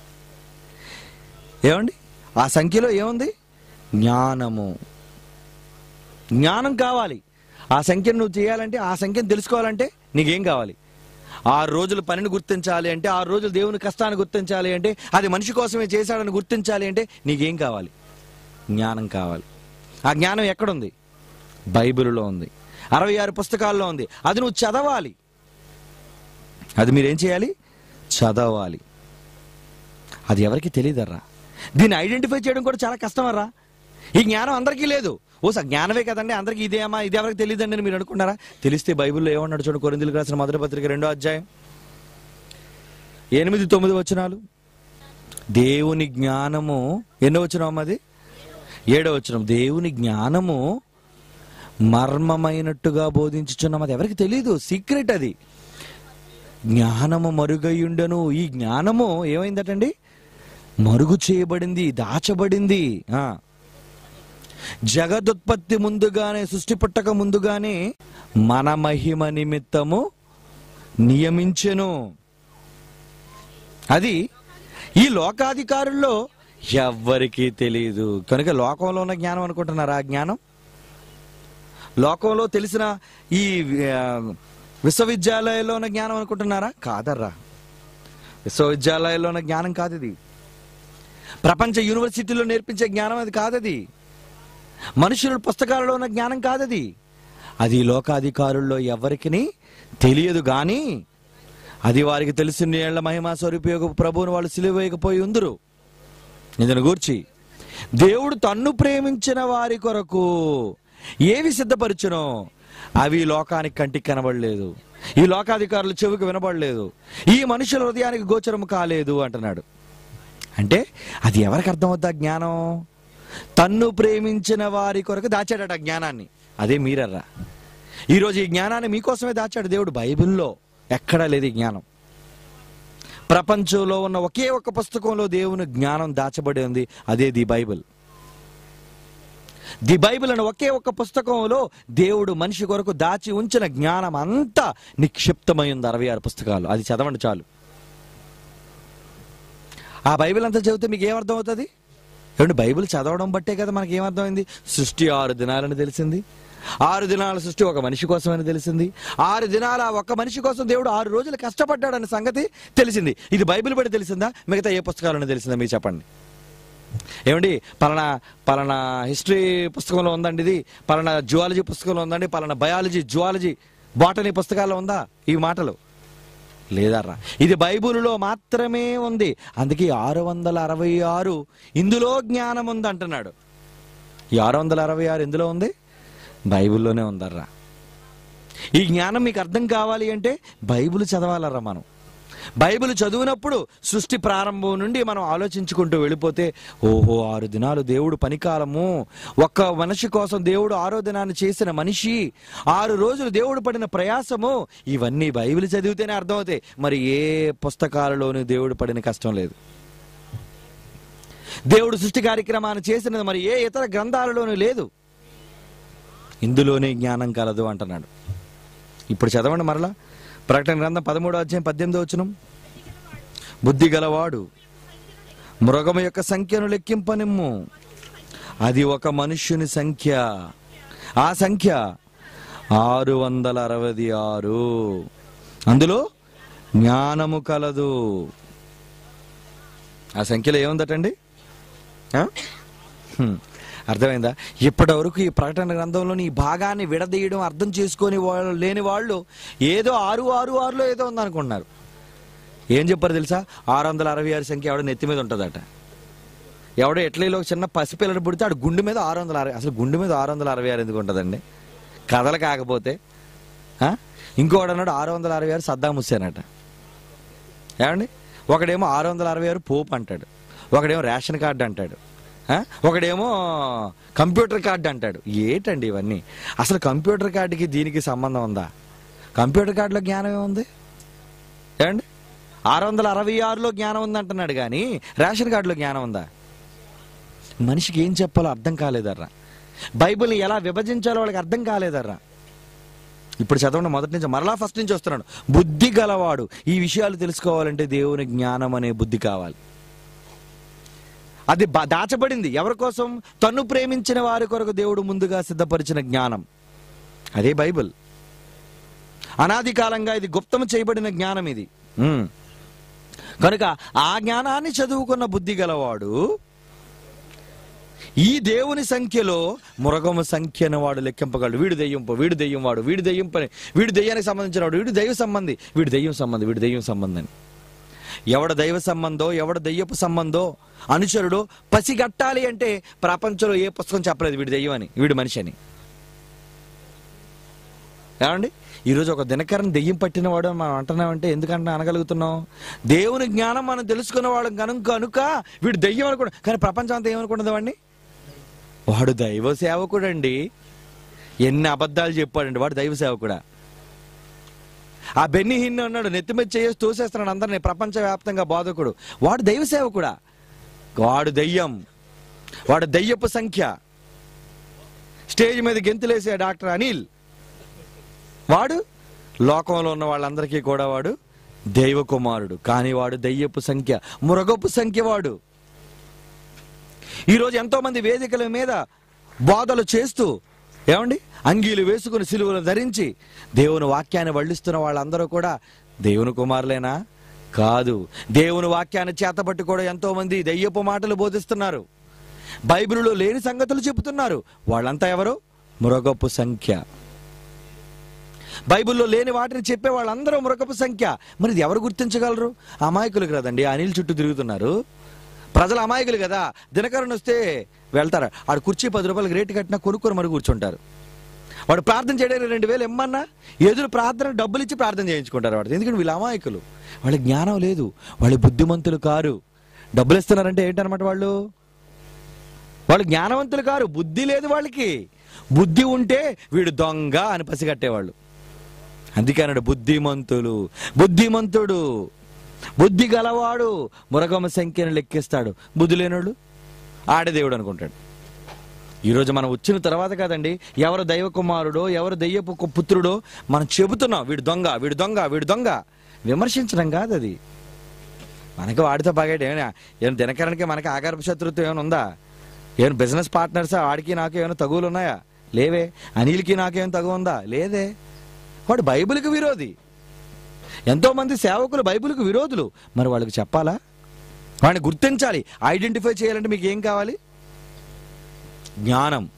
ఏమండి ఆ సంఖ్యలో ఏముంది జ్ఞానము జ్ఞానం కావాలి ఆ సంఖ్యను నువ్వు చేయాలంటే ఆ సంఖ్యను తెలుసుకోవాలంటే నీకేం కావాలి ఆరు రోజుల పనిని గుర్తించాలి అంటే ఆరు రోజులు దేవుని కష్టాన్ని గుర్తించాలి అంటే అది మనిషి కోసమే చేశాడని గుర్తించాలి అంటే నీకేం కావాలి జ్ఞానం కావాలి ఆ జ్ఞానం ఎక్కడుంది బైబిల్లో ఉంది అరవై ఆరు పుస్తకాల్లో ఉంది అది నువ్వు చదవాలి అది మీరేం చేయాలి చదవాలి అది ఎవరికి తెలియదర్రా దీన్ని ఐడెంటిఫై చేయడం కూడా చాలా కష్టమర్రా ఈ జ్ఞానం అందరికీ లేదు ఓ సార్ జ్ఞానమే కదండి అందరికీ ఇదేమా ఇది ఎవరికి తెలియదండి అని మీరు అనుకున్నారా తెలిస్తే బైబిల్లో ఏమన్నాడు చూడండి కొరిందులకు రాసిన మొదటి పత్రిక రెండో అధ్యాయం ఎనిమిది తొమ్మిది వచనాలు దేవుని జ్ఞానము ఎన్నో వచనం అది ఏడో వచనం దేవుని జ్ఞానము మర్మమైనట్టుగా బోధించుచున్నాం అది ఎవరికి తెలియదు సీక్రెట్ అది జ్ఞానము మరుగయ్యుండెను ఈ జ్ఞానము ఏమైందటండి మరుగు చేయబడింది దాచబడింది ఆ జగదుత్పత్తి ముందుగానే సృష్టి పుట్టక ముందుగానే మన మహిమ నిమిత్తము నియమించెను అది ఈ లోకాధికారుల్లో ఎవ్వరికీ తెలియదు కనుక లోకంలో ఉన్న జ్ఞానం అనుకుంటున్నారా ఆ జ్ఞానం లోకంలో తెలిసిన ఈ ఆ, విశ్వవిద్యాలయాల్లో ఉన్న జ్ఞానం అనుకుంటున్నారా కాదర్రా విశ్వవిద్యాలయాల్లో ఉన్న జ్ఞానం కాదు ఇది ప్రపంచ యూనివర్సిటీలో నేర్పించే జ్ఞానం అది కాదది మనుషుల పుస్తకాలలో ఉన్న జ్ఞానం కాదది అది లోకాధికారుల్లో ఎవరికి తెలియదు గాని అది వారికి తెలిసిన ఏళ్ల మహిమా స్వరూపయోగ ప్రభువుని వాళ్ళు సిలువేయకపోయి ఉందరు ఇందును గూర్చి దేవుడు తన్ను ప్రేమించిన వారి కొరకు ఏవి సిద్ధపరిచునో అవి లోకానికి కంటికి కనబడలేదు ఈ లోకాధికారులు చెవికి వినబడలేదు ఈ మనుషుల హృదయానికి గోచరము కాలేదు అంటున్నాడు అంటే అది ఎవరికి అర్థమవుద్దా జ్ఞానం తన్ను ప్రేమించిన వారి కొరకు దాచాడట ఆ జ్ఞానాన్ని అదే మీరర్రా ఈరోజు ఈ జ్ఞానాన్ని మీకోసమే దాచాడు దేవుడు బైబిల్లో ఎక్కడా లేదు ఈ జ్ఞానం ప్రపంచంలో ఉన్న ఒకే ఒక్క పుస్తకంలో దేవుని జ్ఞానం దాచబడి ఉంది అదే ది బైబిల్ ది బైబిల్ అనే ఒకే ఒక్క పుస్తకంలో దేవుడు మనిషి కొరకు దాచి ఉంచిన జ్ఞానం అంతా నిక్షిప్తమై ఉంది అరవై ఆరు పుస్తకాలు అది చదవండి చాలు ఆ బైబిల్ అంతా చదివితే మీకు ఏమర్థం అవుతుంది ఏమంటే బైబిల్ చదవడం బట్టే కదా మనకి ఏమర్థమైంది సృష్టి ఆరు దినాలని తెలిసింది ఆరు దినాల సృష్టి ఒక మనిషి కోసమని తెలిసింది ఆరు దినాల ఒక మనిషి కోసం దేవుడు ఆరు రోజులు కష్టపడ్డాడనే సంగతి తెలిసింది ఇది బైబిల్ బట్టి తెలిసిందా మిగతా ఏ పుస్తకాలను తెలిసిందా మీరు చెప్పండి ఏమండి పలానా పలానా హిస్టరీ పుస్తకంలో ఉందండి ఇది పలానా జువాలజీ పుస్తకంలో ఉందండి పలానా బయాలజీ జువాలజీ బాటనీ పుస్తకాల్లో ఉందా ఈ మాటలు లేదర్రా ఇది బైబిల్లో మాత్రమే ఉంది అందుకే ఆరు వందల అరవై ఆరు ఇందులో జ్ఞానం ఉంది అంటున్నాడు ఈ ఆరు వందల అరవై ఆరు ఎందులో ఉంది బైబిల్లోనే ఉందర్రా ఈ జ్ఞానం మీకు అర్థం కావాలి అంటే బైబిల్ చదవాలరా మనం బైబిల్ చదివినప్పుడు సృష్టి ప్రారంభం నుండి మనం ఆలోచించుకుంటూ వెళ్ళిపోతే ఓహో ఆరు దినాలు దేవుడు పనికాలము ఒక్క మనిషి కోసం దేవుడు ఆరో దినాన్ని చేసిన మనిషి ఆరు రోజులు దేవుడు పడిన ప్రయాసము ఇవన్నీ బైబిల్ చదివితేనే అర్థమవుతాయి మరి ఏ పుస్తకాలలోనూ దేవుడు పడిన కష్టం లేదు దేవుడు సృష్టి కార్యక్రమాన్ని చేసినది మరి ఏ ఇతర గ్రంథాలలోనూ లేదు ఇందులోనే జ్ఞానం కలదు అంటున్నాడు ఇప్పుడు చదవండి మరలా ప్రకటన గ్రంథం పదమూడో అధ్యాయం పద్దెనిమిదో వచనం బుద్ధి గలవాడు మృగము యొక్క సంఖ్యను లెక్కింపనిమ్ము అది ఒక మనుష్యుని సంఖ్య ఆ సంఖ్య ఆరు వందల అరవై ఆరు అందులో జ్ఞానము కలదు ఆ సంఖ్యలో ఏముందటండి ఆ? హ్మ్. అర్థమైందా ఇప్పటి వరకు ఈ ప్రకటన గ్రంథంలోని ఈ భాగాన్ని విడదీయడం అర్థం చేసుకొని వాళ్ళు లేని వాళ్ళు ఏదో ఆరు ఆరు ఆరులో ఏదో ఉందనుకుంటున్నారు ఏం చెప్పారు తెలుసా ఆరు వందల అరవై ఆరు సంఖ్య ఎవడో నెత్తి మీద ఉంటుందట ఎవడో ఇటలీలో ఒక చిన్న పసిపిల్లడు పుడితే ఆడు గుండె మీద ఆరు వందల అరవై అసలు గుండె మీద ఆరు వందల అరవై ఆరు ఎందుకు ఉంటుందండి కథలు కాకపోతే ఆ? ఇంకోడు అన్నాడు ఆరు వందల అరవై ఆరు సద్దాం హుస్సేన్ అట ఏమండి ఒకడేమో ఆరు వందల అరవై ఆరు పోప్ అంటాడు ఒకడేమో రేషన్ కార్డు అంటాడు ఆ? ఒకడేమో కంప్యూటర్ కార్డు అంటాడు ఏటండి ఇవన్నీ అసలు కంప్యూటర్ కార్డుకి దీనికి సంబంధం ఉందా కంప్యూటర్ కార్డులో జ్ఞానం ఏముంది ఏమండి ఆరు వందల అరవై ఆరులో జ్ఞానం ఉంది అంటున్నాడు కానీ రేషన్ కార్డులో జ్ఞానం ఉందా మనిషికి ఏం చెప్పాలో అర్థం కాలేదర్రా బైబిల్ని ఎలా విభజించాలో వాళ్ళకి అర్థం కాలేదర్రా ఇప్పుడు చదవండి మొదటి నుంచి మరలా ఫస్ట్ నుంచి వస్తున్నాడు బుద్ధి గలవాడు ఈ విషయాలు తెలుసుకోవాలంటే దేవుని జ్ఞానం అనే బుద్ధి కావాలి అది బ- దాచబడింది ఎవరి కోసం తన్ను ప్రేమించిన వారి కొరకు దేవుడు ముందుగా సిద్ధపరిచిన జ్ఞానం అదే బైబిల్ అనాది కాలంగా ఇది గుప్తం చేయబడిన జ్ఞానం ఇది ఉమ్. కనుక ఆ జ్ఞానాన్ని చదువుకున్న బుద్ధి గలవాడు ఈ దేవుని సంఖ్యలో మురగము సంఖ్యను వాడు లెక్కింపగలడు వీడు దెయ్యంపు వీడు దెయ్యం వాడు వీడు దెయ్యం పని వీడు దెయ్యానికి సంబంధించిన వాడు వీడు దైవ సంబంధి వీడు దెయ్యం సంబంధి వీడు దెయ్యం సంబంధి అని ఎవడ దైవ సంబంధో ఎవడ దెయ్యపు సంబంధో అనుచరుడు పసిగట్టాలి అంటే ప్రపంచంలో ఏ పుస్తకం చెప్పలేదు వీడు దెయ్యం అని వీడు మనిషి అని ఏమండి ఈరోజు ఒక దినకరణ దెయ్యం పట్టినవాడు అని మనం అంటున్నామంటే ఎందుకంటే అనగలుగుతున్నాం దేవుని జ్ఞానం మనం తెలుసుకున్న వాడు కనుక కనుక వీడు దెయ్యం అనుకున్నాం కానీ ప్రపంచం అంతా ఏమనుకున్నది వాడిని వాడు దైవ సేవకుడండి ఎన్ని అబద్ధాలు చెప్పాడండి వాడు దైవ సేవకుడా ఆ బెన్ని హిన్ అన్నాడు నెత్తి మీద చేసి తోసేస్తున్నాడు అందరినీ ప్రపంచవ్యాప్తంగా బోధకుడు వాడు దైవ సేవకుడా వాడు దయ్యం వాడు దయ్యపు సంఖ్య స్టేజ్ మీద గెంతులేసే డాక్టర్ అనిల్ వాడు లోకంలో ఉన్న వాళ్ళందరికీ కూడా వాడు దైవ కుమారుడు కానీ వాడు దయ్యపు సంఖ్య మురగపు సంఖ్య వాడు ఈరోజు ఎంతో మంది వేదికల మీద బోధలు చేస్తూ ఏమండి అంగీలు వేసుకుని సిలువలు ధరించి దేవుని వాక్యాన్ని వల్లిస్తున్న వాళ్ళందరూ కూడా దేవుని కుమారులేనా కాదు దేవుని వాక్యాన్ని చేతపట్టి కూడా ఎంతో మంది దయ్యపు మాటలు బోధిస్తున్నారు బైబిల్లో లేని సంగతులు చెబుతున్నారు వాళ్ళంతా ఎవరు మృగపు సంఖ్య బైబిల్లో లేని వాటిని చెప్పే వాళ్ళందరూ మృగపు సంఖ్య మరి ఇది ఎవరు గుర్తించగలరు అమాయకులు కదండి అనిల్ చుట్టూ తిరుగుతున్నారు ప్రజలు అమాయకులు కదా దినకరణ వస్తే వెళ్తారు ఆడు కుర్చీ పది రూపాయలకి రేటు కట్టినా కొనుక్కొని మరి కూర్చుంటారు వాడు ప్రార్థన చేయడానికి రెండు వేలు ఇమ్మన్నా ఎదురు ప్రార్థన డబ్బులు ఇచ్చి ప్రార్థన చేయించుకుంటారు వాడు ఎందుకంటే వీళ్ళు అమాయకులు వాళ్ళ జ్ఞానం లేదు వాళ్ళు బుద్ధిమంతులు కారు డబ్బులు ఇస్తున్నారంటే ఏంటన్నమాట వాళ్ళు వాళ్ళు జ్ఞానవంతులు కారు బుద్ధి లేదు వాళ్ళకి బుద్ధి ఉంటే వీడు దొంగ అని పసిగట్టేవాళ్ళు అందుకే అన్నాడు బుద్ధిమంతులు బుద్ధిమంతుడు బుద్ధి గలవాడు మురగమ సంఖ్యను లెక్కిస్తాడు బుద్ధి లేనోడు ఆడదేవుడు అనుకుంటాడు ఈరోజు మనం వచ్చిన తర్వాత కాదండి ఎవరు దైవ కుమారుడో ఎవరు దయ్యపు కు- పుత్రుడో మనం చెబుతున్నాం వీడు దొంగ వీడు దొంగ వీడు దొంగ విమర్శించడం కాదు అది మనకి వాడితో బాగాడు ఏమైనా ఏమైనా దినకరణకి మనకి ఆగారపు శత్రుత్వం ఏమైనా ఉందా ఏమైనా బిజినెస్ పార్ట్నర్సా వాడికి నాకు ఏమైనా తగువులు ఉన్నాయా లేవే అనిల్కి నాకేమైనా తగువ ఉందా లేదే వాడు బైబిల్కి విరోధి ఎంతో మంది సేవకులు బైబిల్కి విరోధులు మరి వాళ్ళకి చెప్పాలా వాడిని గుర్తించాలి ఐడెంటిఫై చేయాలంటే మీకు ఏం కావాలి జ్ఞానం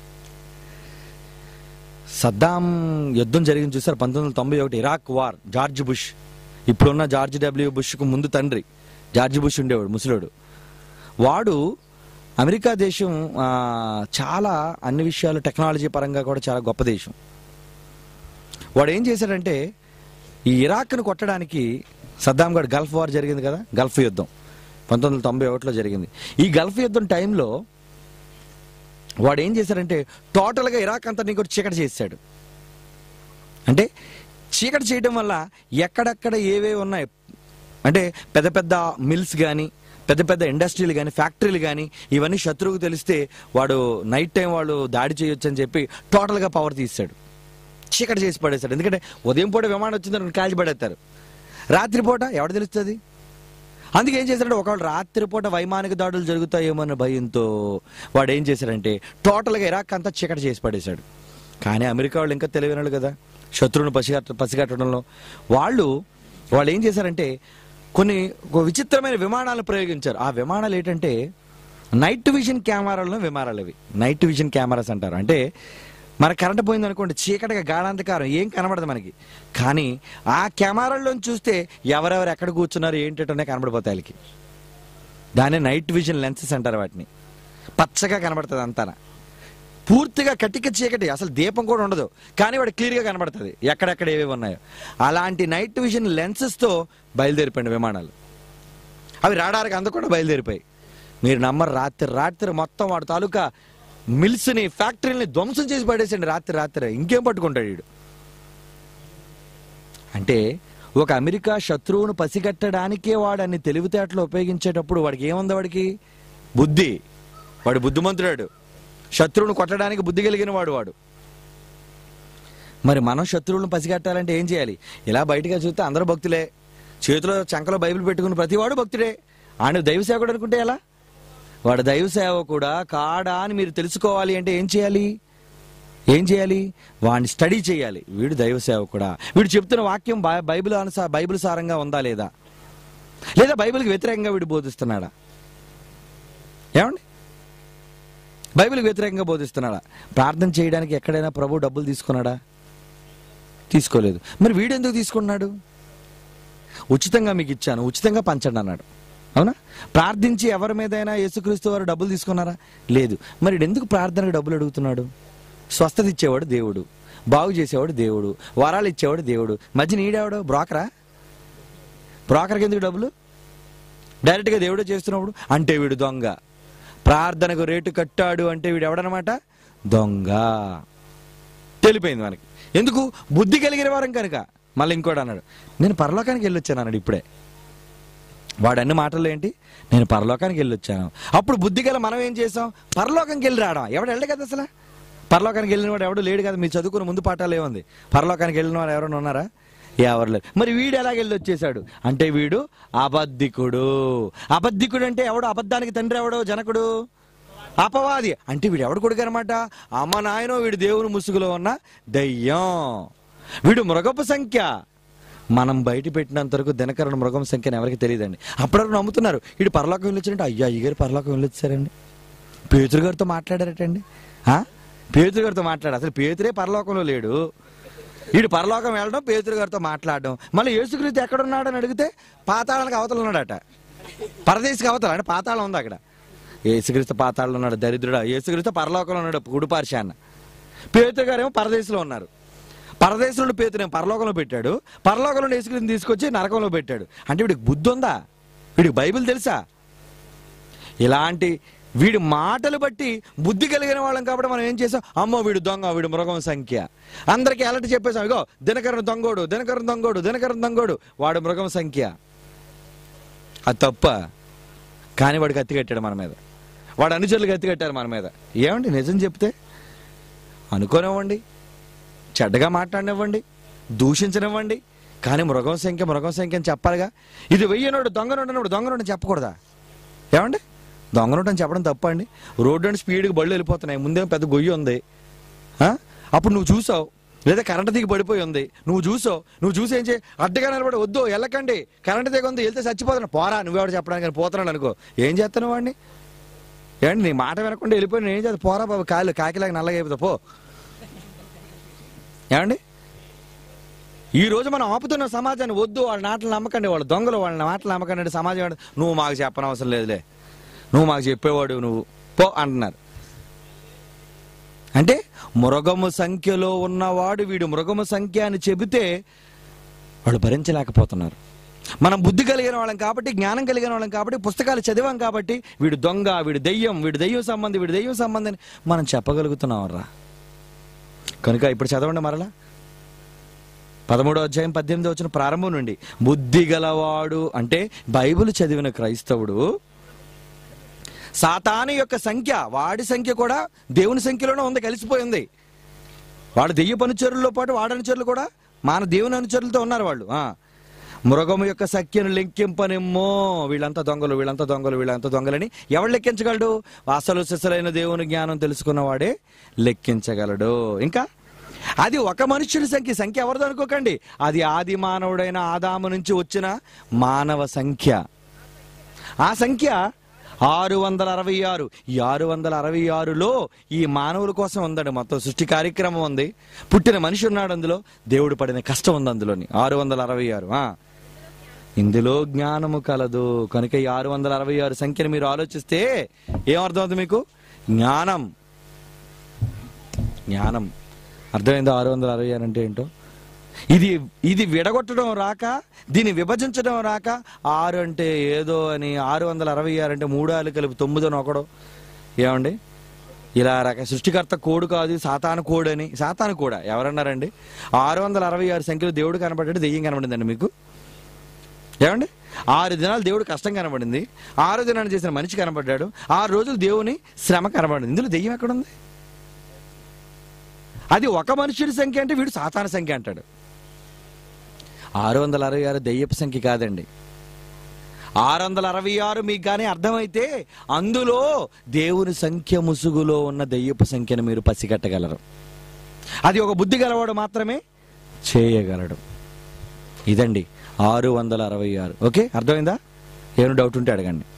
సద్దాం యుద్ధం జరిగింది చూసారు పంతొమ్మిది వందల తొంభై ఒకటి ఇరాక్ వార్ జార్జ్ బుష్ ఇప్పుడున్న జార్జ్ డబ్ల్యూ బుష్కు ముందు తండ్రి జార్జ్ బుష్ ఉండేవాడు ముసలోడు వాడు అమెరికా దేశం ఆ, చాలా అన్ని విషయాలు టెక్నాలజీ పరంగా కూడా చాలా గొప్ప దేశం వాడు ఏం చేశాడంటే ఈ ఇరాక్ను కొట్టడానికి సద్దాం గడ్ గల్ఫ్ వార్ జరిగింది కదా గల్ఫ్ యుద్ధం పంతొమ్మిది వందల తొంభై ఒకటిలో జరిగింది ఈ గల్ఫ్ యుద్ధం టైంలో వాడు ఏం చేశారంటే టోటల్గా ఇరాక్ అంతా కూడా చీకటి చేశాడు అంటే చీకటి చేయడం వల్ల ఎక్కడెక్కడ ఏవేవి ఉన్నాయి అంటే పెద్ద పెద్ద మిల్స్ కానీ పెద్ద పెద్ద ఇండస్ట్రీలు కానీ ఫ్యాక్టరీలు కానీ ఇవన్నీ శత్రువుకు తెలిస్తే వాడు నైట్ టైం వాళ్ళు దాడి చేయొచ్చు అని చెప్పి టోటల్గా పవర్ తీస్తాడు చీకటి చేసి పడేస్తాడు ఎందుకంటే ఉదయం పూట విమానం వచ్చిందని కాల్చి పడేస్తారు రాత్రిపూట ఎవడు తెలుస్తుంది అందుకే ఏం చేశాడు ఒకవేళ రాత్రిపూట వైమానిక దాడులు జరుగుతాయేమో అన్న భయంతో వాడు ఏం చేశాడంటే టోటల్గా ఇరాక్ అంతా చీకటి చేసి పడేశాడు కానీ అమెరికా వాళ్ళు ఇంకా తెలివైనలు కదా శత్రువును పసిగట్ట పసిగట్టడంలో వాళ్ళు వాళ్ళు ఏం చేశారంటే కొన్ని ఒక విచిత్రమైన విమానాలను ప్రయోగించారు ఆ విమానాలు ఏంటంటే నైట్ విజన్ కెమెరాలను విమానాలు అవి నైట్ విజన్ కెమెరాస్ అంటారు అంటే మన కరెంట్ పోయింది అనుకోండి చీకటిగా గాఢాంధకారం ఏం కనబడదు మనకి కానీ ఆ కెమెరాల్లో చూస్తే ఎవరెవరు ఎక్కడ కూర్చున్నారు ఏంటంటే కనబడిపోతాయి వాళ్ళకి దాన్ని నైట్ విజన్ లెన్సెస్ అంటారు వాటిని పచ్చగా కనబడుతుంది అంతా పూర్తిగా కటిక చీకటి అసలు దీపం కూడా ఉండదు కానీ వాడు క్లియర్గా కనబడుతుంది ఎక్కడెక్కడ ఏవేవి ఉన్నాయో అలాంటి నైట్ విజన్ లెన్సెస్తో బయలుదేరిపోయింది విమానాలు అవి రాడానికి అందకుండా బయలుదేరిపోయి మీరు నమ్మరు రాత్రి రాత్రి మొత్తం వాడు తాలూకా మిల్స్ని ఫ్యాక్టరీని ధ్వంసం చేసి పడేసండి రాత్రి రాత్రి ఇంకేం పట్టుకుంటాడు వీడు అంటే ఒక అమెరికా శత్రువును పసిగట్టడానికే వాడు అన్ని తెలివితేటలు ఉపయోగించేటప్పుడు వాడికి ఏముంది వాడికి బుద్ధి వాడు బుద్ధిమంతుడాడు శత్రువును కొట్టడానికి బుద్ధి కలిగిన వాడు వాడు మరి మనం శత్రువులను పసిగట్టాలంటే ఏం చేయాలి ఇలా బయటగా చూస్తే అందరూ భక్తులే చేతిలో చంకలో బైబిల్ పెట్టుకుని ప్రతివాడు భక్తుడే ఆయన దైవ సేవకుడు అనుకుంటే ఎలా వాడు దైవ సేవకుడా కాడా అని మీరు తెలుసుకోవాలి అంటే ఏం చేయాలి ఏం చేయాలి వాడిని స్టడీ చేయాలి వీడు దైవ సేవకుడా వీడు చెప్తున్న వాక్యం బై- బైబిల్ అనుసా బైబిల్ సారంగా ఉందా లేదా లేదా బైబిల్కి వ్యతిరేకంగా వీడు బోధిస్తున్నాడా ఏమండి బైబిల్కి వ్యతిరేకంగా బోధిస్తున్నాడా ప్రార్థన చేయడానికి ఎక్కడైనా ప్రభు డబ్బులు తీసుకున్నాడా తీసుకోలేదు మరి వీడెందుకు తీసుకున్నాడు ఉచితంగా మీకు ఇచ్చాను ఉచితంగా పంచండి అన్నాడు అవునా ప్రార్థించి ఎవరి మీదైనా యేసుక్రీస్తు వారు డబ్బులు తీసుకున్నారా లేదు మరి వీడు ఎందుకు ప్రార్థనకు డబ్బులు అడుగుతున్నాడు స్వస్థత ఇచ్చేవాడు దేవుడు బాగు చేసేవాడు దేవుడు వరాలు ఇచ్చేవాడు దేవుడు మధ్య నీడేవాడు బ్రోకరా బ్రోకర్కి ఎందుకు డబ్బులు డైరెక్ట్గా దేవుడే చేస్తున్నప్పుడు అంటే వీడు దొంగ ప్రార్థనకు రేటు కట్టాడు అంటే వీడు ఎవడనమాట దొంగ తెలిపోయింది మనకి ఎందుకు బుద్ధి కలిగిన వారం కనుక మళ్ళీ ఇంకోటి అన్నాడు నేను పరలోకానికి వెళ్ళొచ్చాను అన్నాడు ఇప్పుడే వాడు అన్ని మాటలు ఏంటి నేను పరలోకానికి వెళ్ళొచ్చాను అప్పుడు బుద్ధి గల మనం ఏం చేసాం పరలోకానికి వెళ్ళి రావడం ఎవడు వెళ్ళడు కదా అసలు పరలోకానికి వెళ్ళిన వాడు ఎవడు లేడు కదా మీరు చదువుకున్న ముందు పాఠాలు ఏముంది పరలోకానికి వెళ్ళిన వాడు ఎవరైనా ఉన్నారా ఎవరు లేరు మరి వీడు ఎలాగ వెళ్ళి వచ్చేసాడు అంటే వీడు అబద్ధికుడు అబద్ధికుడు అంటే ఎవడు అబద్ధానికి తండ్రి ఎవడు జనకుడు అపవాది అంటే వీడు ఎవడు కొడుకు అనమాట అమ్మ నాయనో వీడు దేవుని ముసుగులో ఉన్న దయ్యం వీడు మృగపు సంఖ్య మనం బయట పెట్టినంత వరకు దినకరణ మృగం సంఖ్యని ఎవరికి తెలియదండి అప్పటివరకు నమ్ముతున్నారు వీడు పరలోకం వెళ్ళొచ్చారంటే అయ్యా అయ్యగారు పరలోకం వెళ్ళొచ్చారండి పేతురు గారితో మాట్లాడారటండి ఆ? పేతురు గారితో మాట్లాడు అసలు పేతురే పరలోకంలో లేడు వీడు పరలోకం వెళ్ళడం పేతురు గారితో మాట్లాడడం మళ్ళీ యేసుక్రీస్తు ఎక్కడున్నాడు అని అడిగితే పాతాళానికి అవతల ఉన్నాడట పరదేశికి అవతల అంటే పాతాళం ఉంది అక్కడ యేసుక్రీస్తు పాతాళంలో ఉన్నాడు దరిద్రుడు యేసుక్రీస్తు పరలోకంలో ఉన్నాడు గుడిపార్శాన్న పేతురు గారేమో పరదేశంలో ఉన్నారు పరదేశంలో పేతురేమో పరలోకంలో పెట్టాడు పరలోకంలో యేసుక్రీస్తుని తీసుకొచ్చి నరకంలో పెట్టాడు అంటే వీడికి బుద్ధి ఉందా వీడికి బైబిల్ తెలుసా ఇలాంటి వీడి మాటలు బట్టి బుద్ధి కలిగిన వాళ్ళం కాబట్టి మనం ఏం చేసాం అమ్మో వీడు దొంగ వీడు మృగం సంఖ్య అందరికీ అలర్ట్ చెప్పేసాం ఇగో దినకరణ దొంగోడు దినకరణ దొంగోడు దినకరణ దొంగోడు వాడు మృగం సంఖ్య అది తప్ప కానీ వాడికి అత్తి కట్టాడు మన మీద వాడు అనుచరులకు అత్తి కట్టారు మన మీద ఏమండి నిజం చెప్తే అనుకోనివ్వండి చెడ్డగా మాట్లాడనివ్వండి దూషించనివ్వండి కానీ మృగం సంఖ్య మృగం సంఖ్య అని చెప్పాలిగా ఇది వెయ్యనోడు దొంగనోడు దొంగనోడు చెప్పకూడదా ఏమండి దొంగనోడు అని చెప్పడం తప్ప అండి రోడ్డు అంటే స్పీడ్గా బళ్ళు వెళ్ళిపోతున్నాయి ముందే పెద్ద గొయ్యి ఉంది ఆ? అప్పుడు నువ్వు చూసావు లేదా కరెంట్ దిగి పడిపోయి ఉంది నువ్వు చూసావు నువ్వు చూసి ఏం చేయి అడ్డగా నిలబడి వద్దు వెళ్ళకండి కరెంట్ దిగి ఉంది వెళ్తే చచ్చిపోతున్నా పోరా నువ్వెవడు చెప్పడానికి కానీ పోతున్నాడు అనుకో ఏం చేస్తాను వాడిని ఏమండి నీ మాట వినకుండా వెళ్ళిపోయి నేను ఏం చేస్తా పోరా బాబు కాలు కాకిలాగా నల్లగా అయిపోతా పో ఏమండి ఈ రోజు మనం ఆపుతున్న సమాజాన్ని వద్దు వాళ్ళ మాటలు నమ్మకండి వాళ్ళ దొంగలు వాళ్ళ మాటలు నమ్మకండి అంటే సమాజం ఏమంటే, నువ్వు మాకు చెప్పనవసరం లేదులే నువ్వు మాకు చెప్పేవాడు నువ్వు పో అంటున్నారు అంటే మృగము సంఖ్యలో ఉన్నవాడు వీడు మృగము సంఖ్య అని చెబితే వాళ్ళు భరించలేకపోతున్నారు మనం బుద్ధి కలిగిన వాళ్ళం కాబట్టి జ్ఞానం కలిగిన వాళ్ళం కాబట్టి పుస్తకాలు చదివాం కాబట్టి వీడు దొంగ వీడు దెయ్యం వీడు దెయ్యం సంబంధి వీడు దెయ్యం సంబంధి అని మనం చెప్పగలుగుతున్నాం రా కనుక ఇప్పుడు చదవండి మరలా పదమూడో అధ్యాయం పద్దెనిమిది వచ్చిన ప్రారంభం నుండి బుద్ధి గలవాడు అంటే బైబిల్ చదివిన క్రైస్తవుడు సాతాను యొక్క సంఖ్య వాడి సంఖ్య కూడా దేవుని సంఖ్యలోనే ఉంది కలిసిపోయింది వాడు దెయ్యపు అనుచరులతో పాటు వాడి అనుచరులు కూడా మన దేవుని అనుచరులతో ఉన్నారు వాళ్ళు ఆ. మృగము యొక్క సఖ్యను లెక్కింపనిమ్మో వీళ్ళంతా దొంగలు వీళ్ళంతా దొంగలు వీళ్ళంతా దొంగలని ఎవడు లెక్కించగలడు అసలు సిసలైన దేవుని జ్ఞానం తెలుసుకున్నవాడే లెక్కించగలడు ఇంకా అది ఒక మనుష్యుడి సంఖ్య సంఖ్య ఎవరిదో అనుకోకండి అది ఆది మానవుడైన ఆదాము నుంచి వచ్చిన మానవ సంఖ్య ఆ సంఖ్య ఆరు వందల అరవై ఆరు ఈ ఆరు వందల అరవై ఆరులో ఈ మానవుల కోసం ఉందండి మొత్తం సృష్టి కార్యక్రమం ఉంది పుట్టిన మనిషి ఉన్నాడు అందులో దేవుడు పడిన కష్టం ఉంది అందులోని ఆరు వందల అరవై ఆరు ఆ. ఇందులో జ్ఞానము కలదు కనుక ఈ ఆరు వందల అరవై ఆరు సంఖ్యను మీరు ఆలోచిస్తే ఏమర్థమవుతుంది మీకు జ్ఞానం జ్ఞానం అర్థమైందో ఆరు వందల అరవై ఆరు అంటే ఏంటో ఇది ఇది విడగొట్టడం రాక దీన్ని విభజించడం రాక ఆరు అంటే ఏదో అని ఆరు వందల అరవై ఆరు అంటే మూడు ఆలు కలిపి తొమ్మిది అని ఒకడు ఏమండి ఇలా రక సృష్టికర్త కోడు కాదు సాతాను కోడు అని సాతాను కూడా ఎవరన్నారండి ఆరు వందల అరవై ఆరు సంఖ్యలో దేవుడు కనబడ్డాడు దెయ్యం కనబడిందండి మీకు ఏమండి ఆరు దినాలు దేవుడు కష్టం కనబడింది ఆరు దినాలు చేసిన మనిషి కనబడ్డాడు ఆరు రోజులు దేవుని శ్రమ కనబడింది ఇందులో దెయ్యం ఎక్కడుంది అది ఒక మనుషుడి సంఖ్య అంటే వీడు సాతాన సంఖ్య అంటాడు ఆరు వందల అరవై ఆరు దెయ్యపు సంఖ్య కాదండి ఆరు వందల అరవై ఆరు మీకు కానీ అర్థమైతే అందులో దేవుని సంఖ్య ముసుగులో ఉన్న దెయ్యపు సంఖ్యను మీరు పసిగట్టగలరు అది ఒక బుద్ధి గలవాడు మాత్రమే చేయగలడు ఇదండి ఆరు వందల అరవై ఆరు ఓకే అర్థమైందా ఏమైనా డౌట్ ఉంటే అడగండి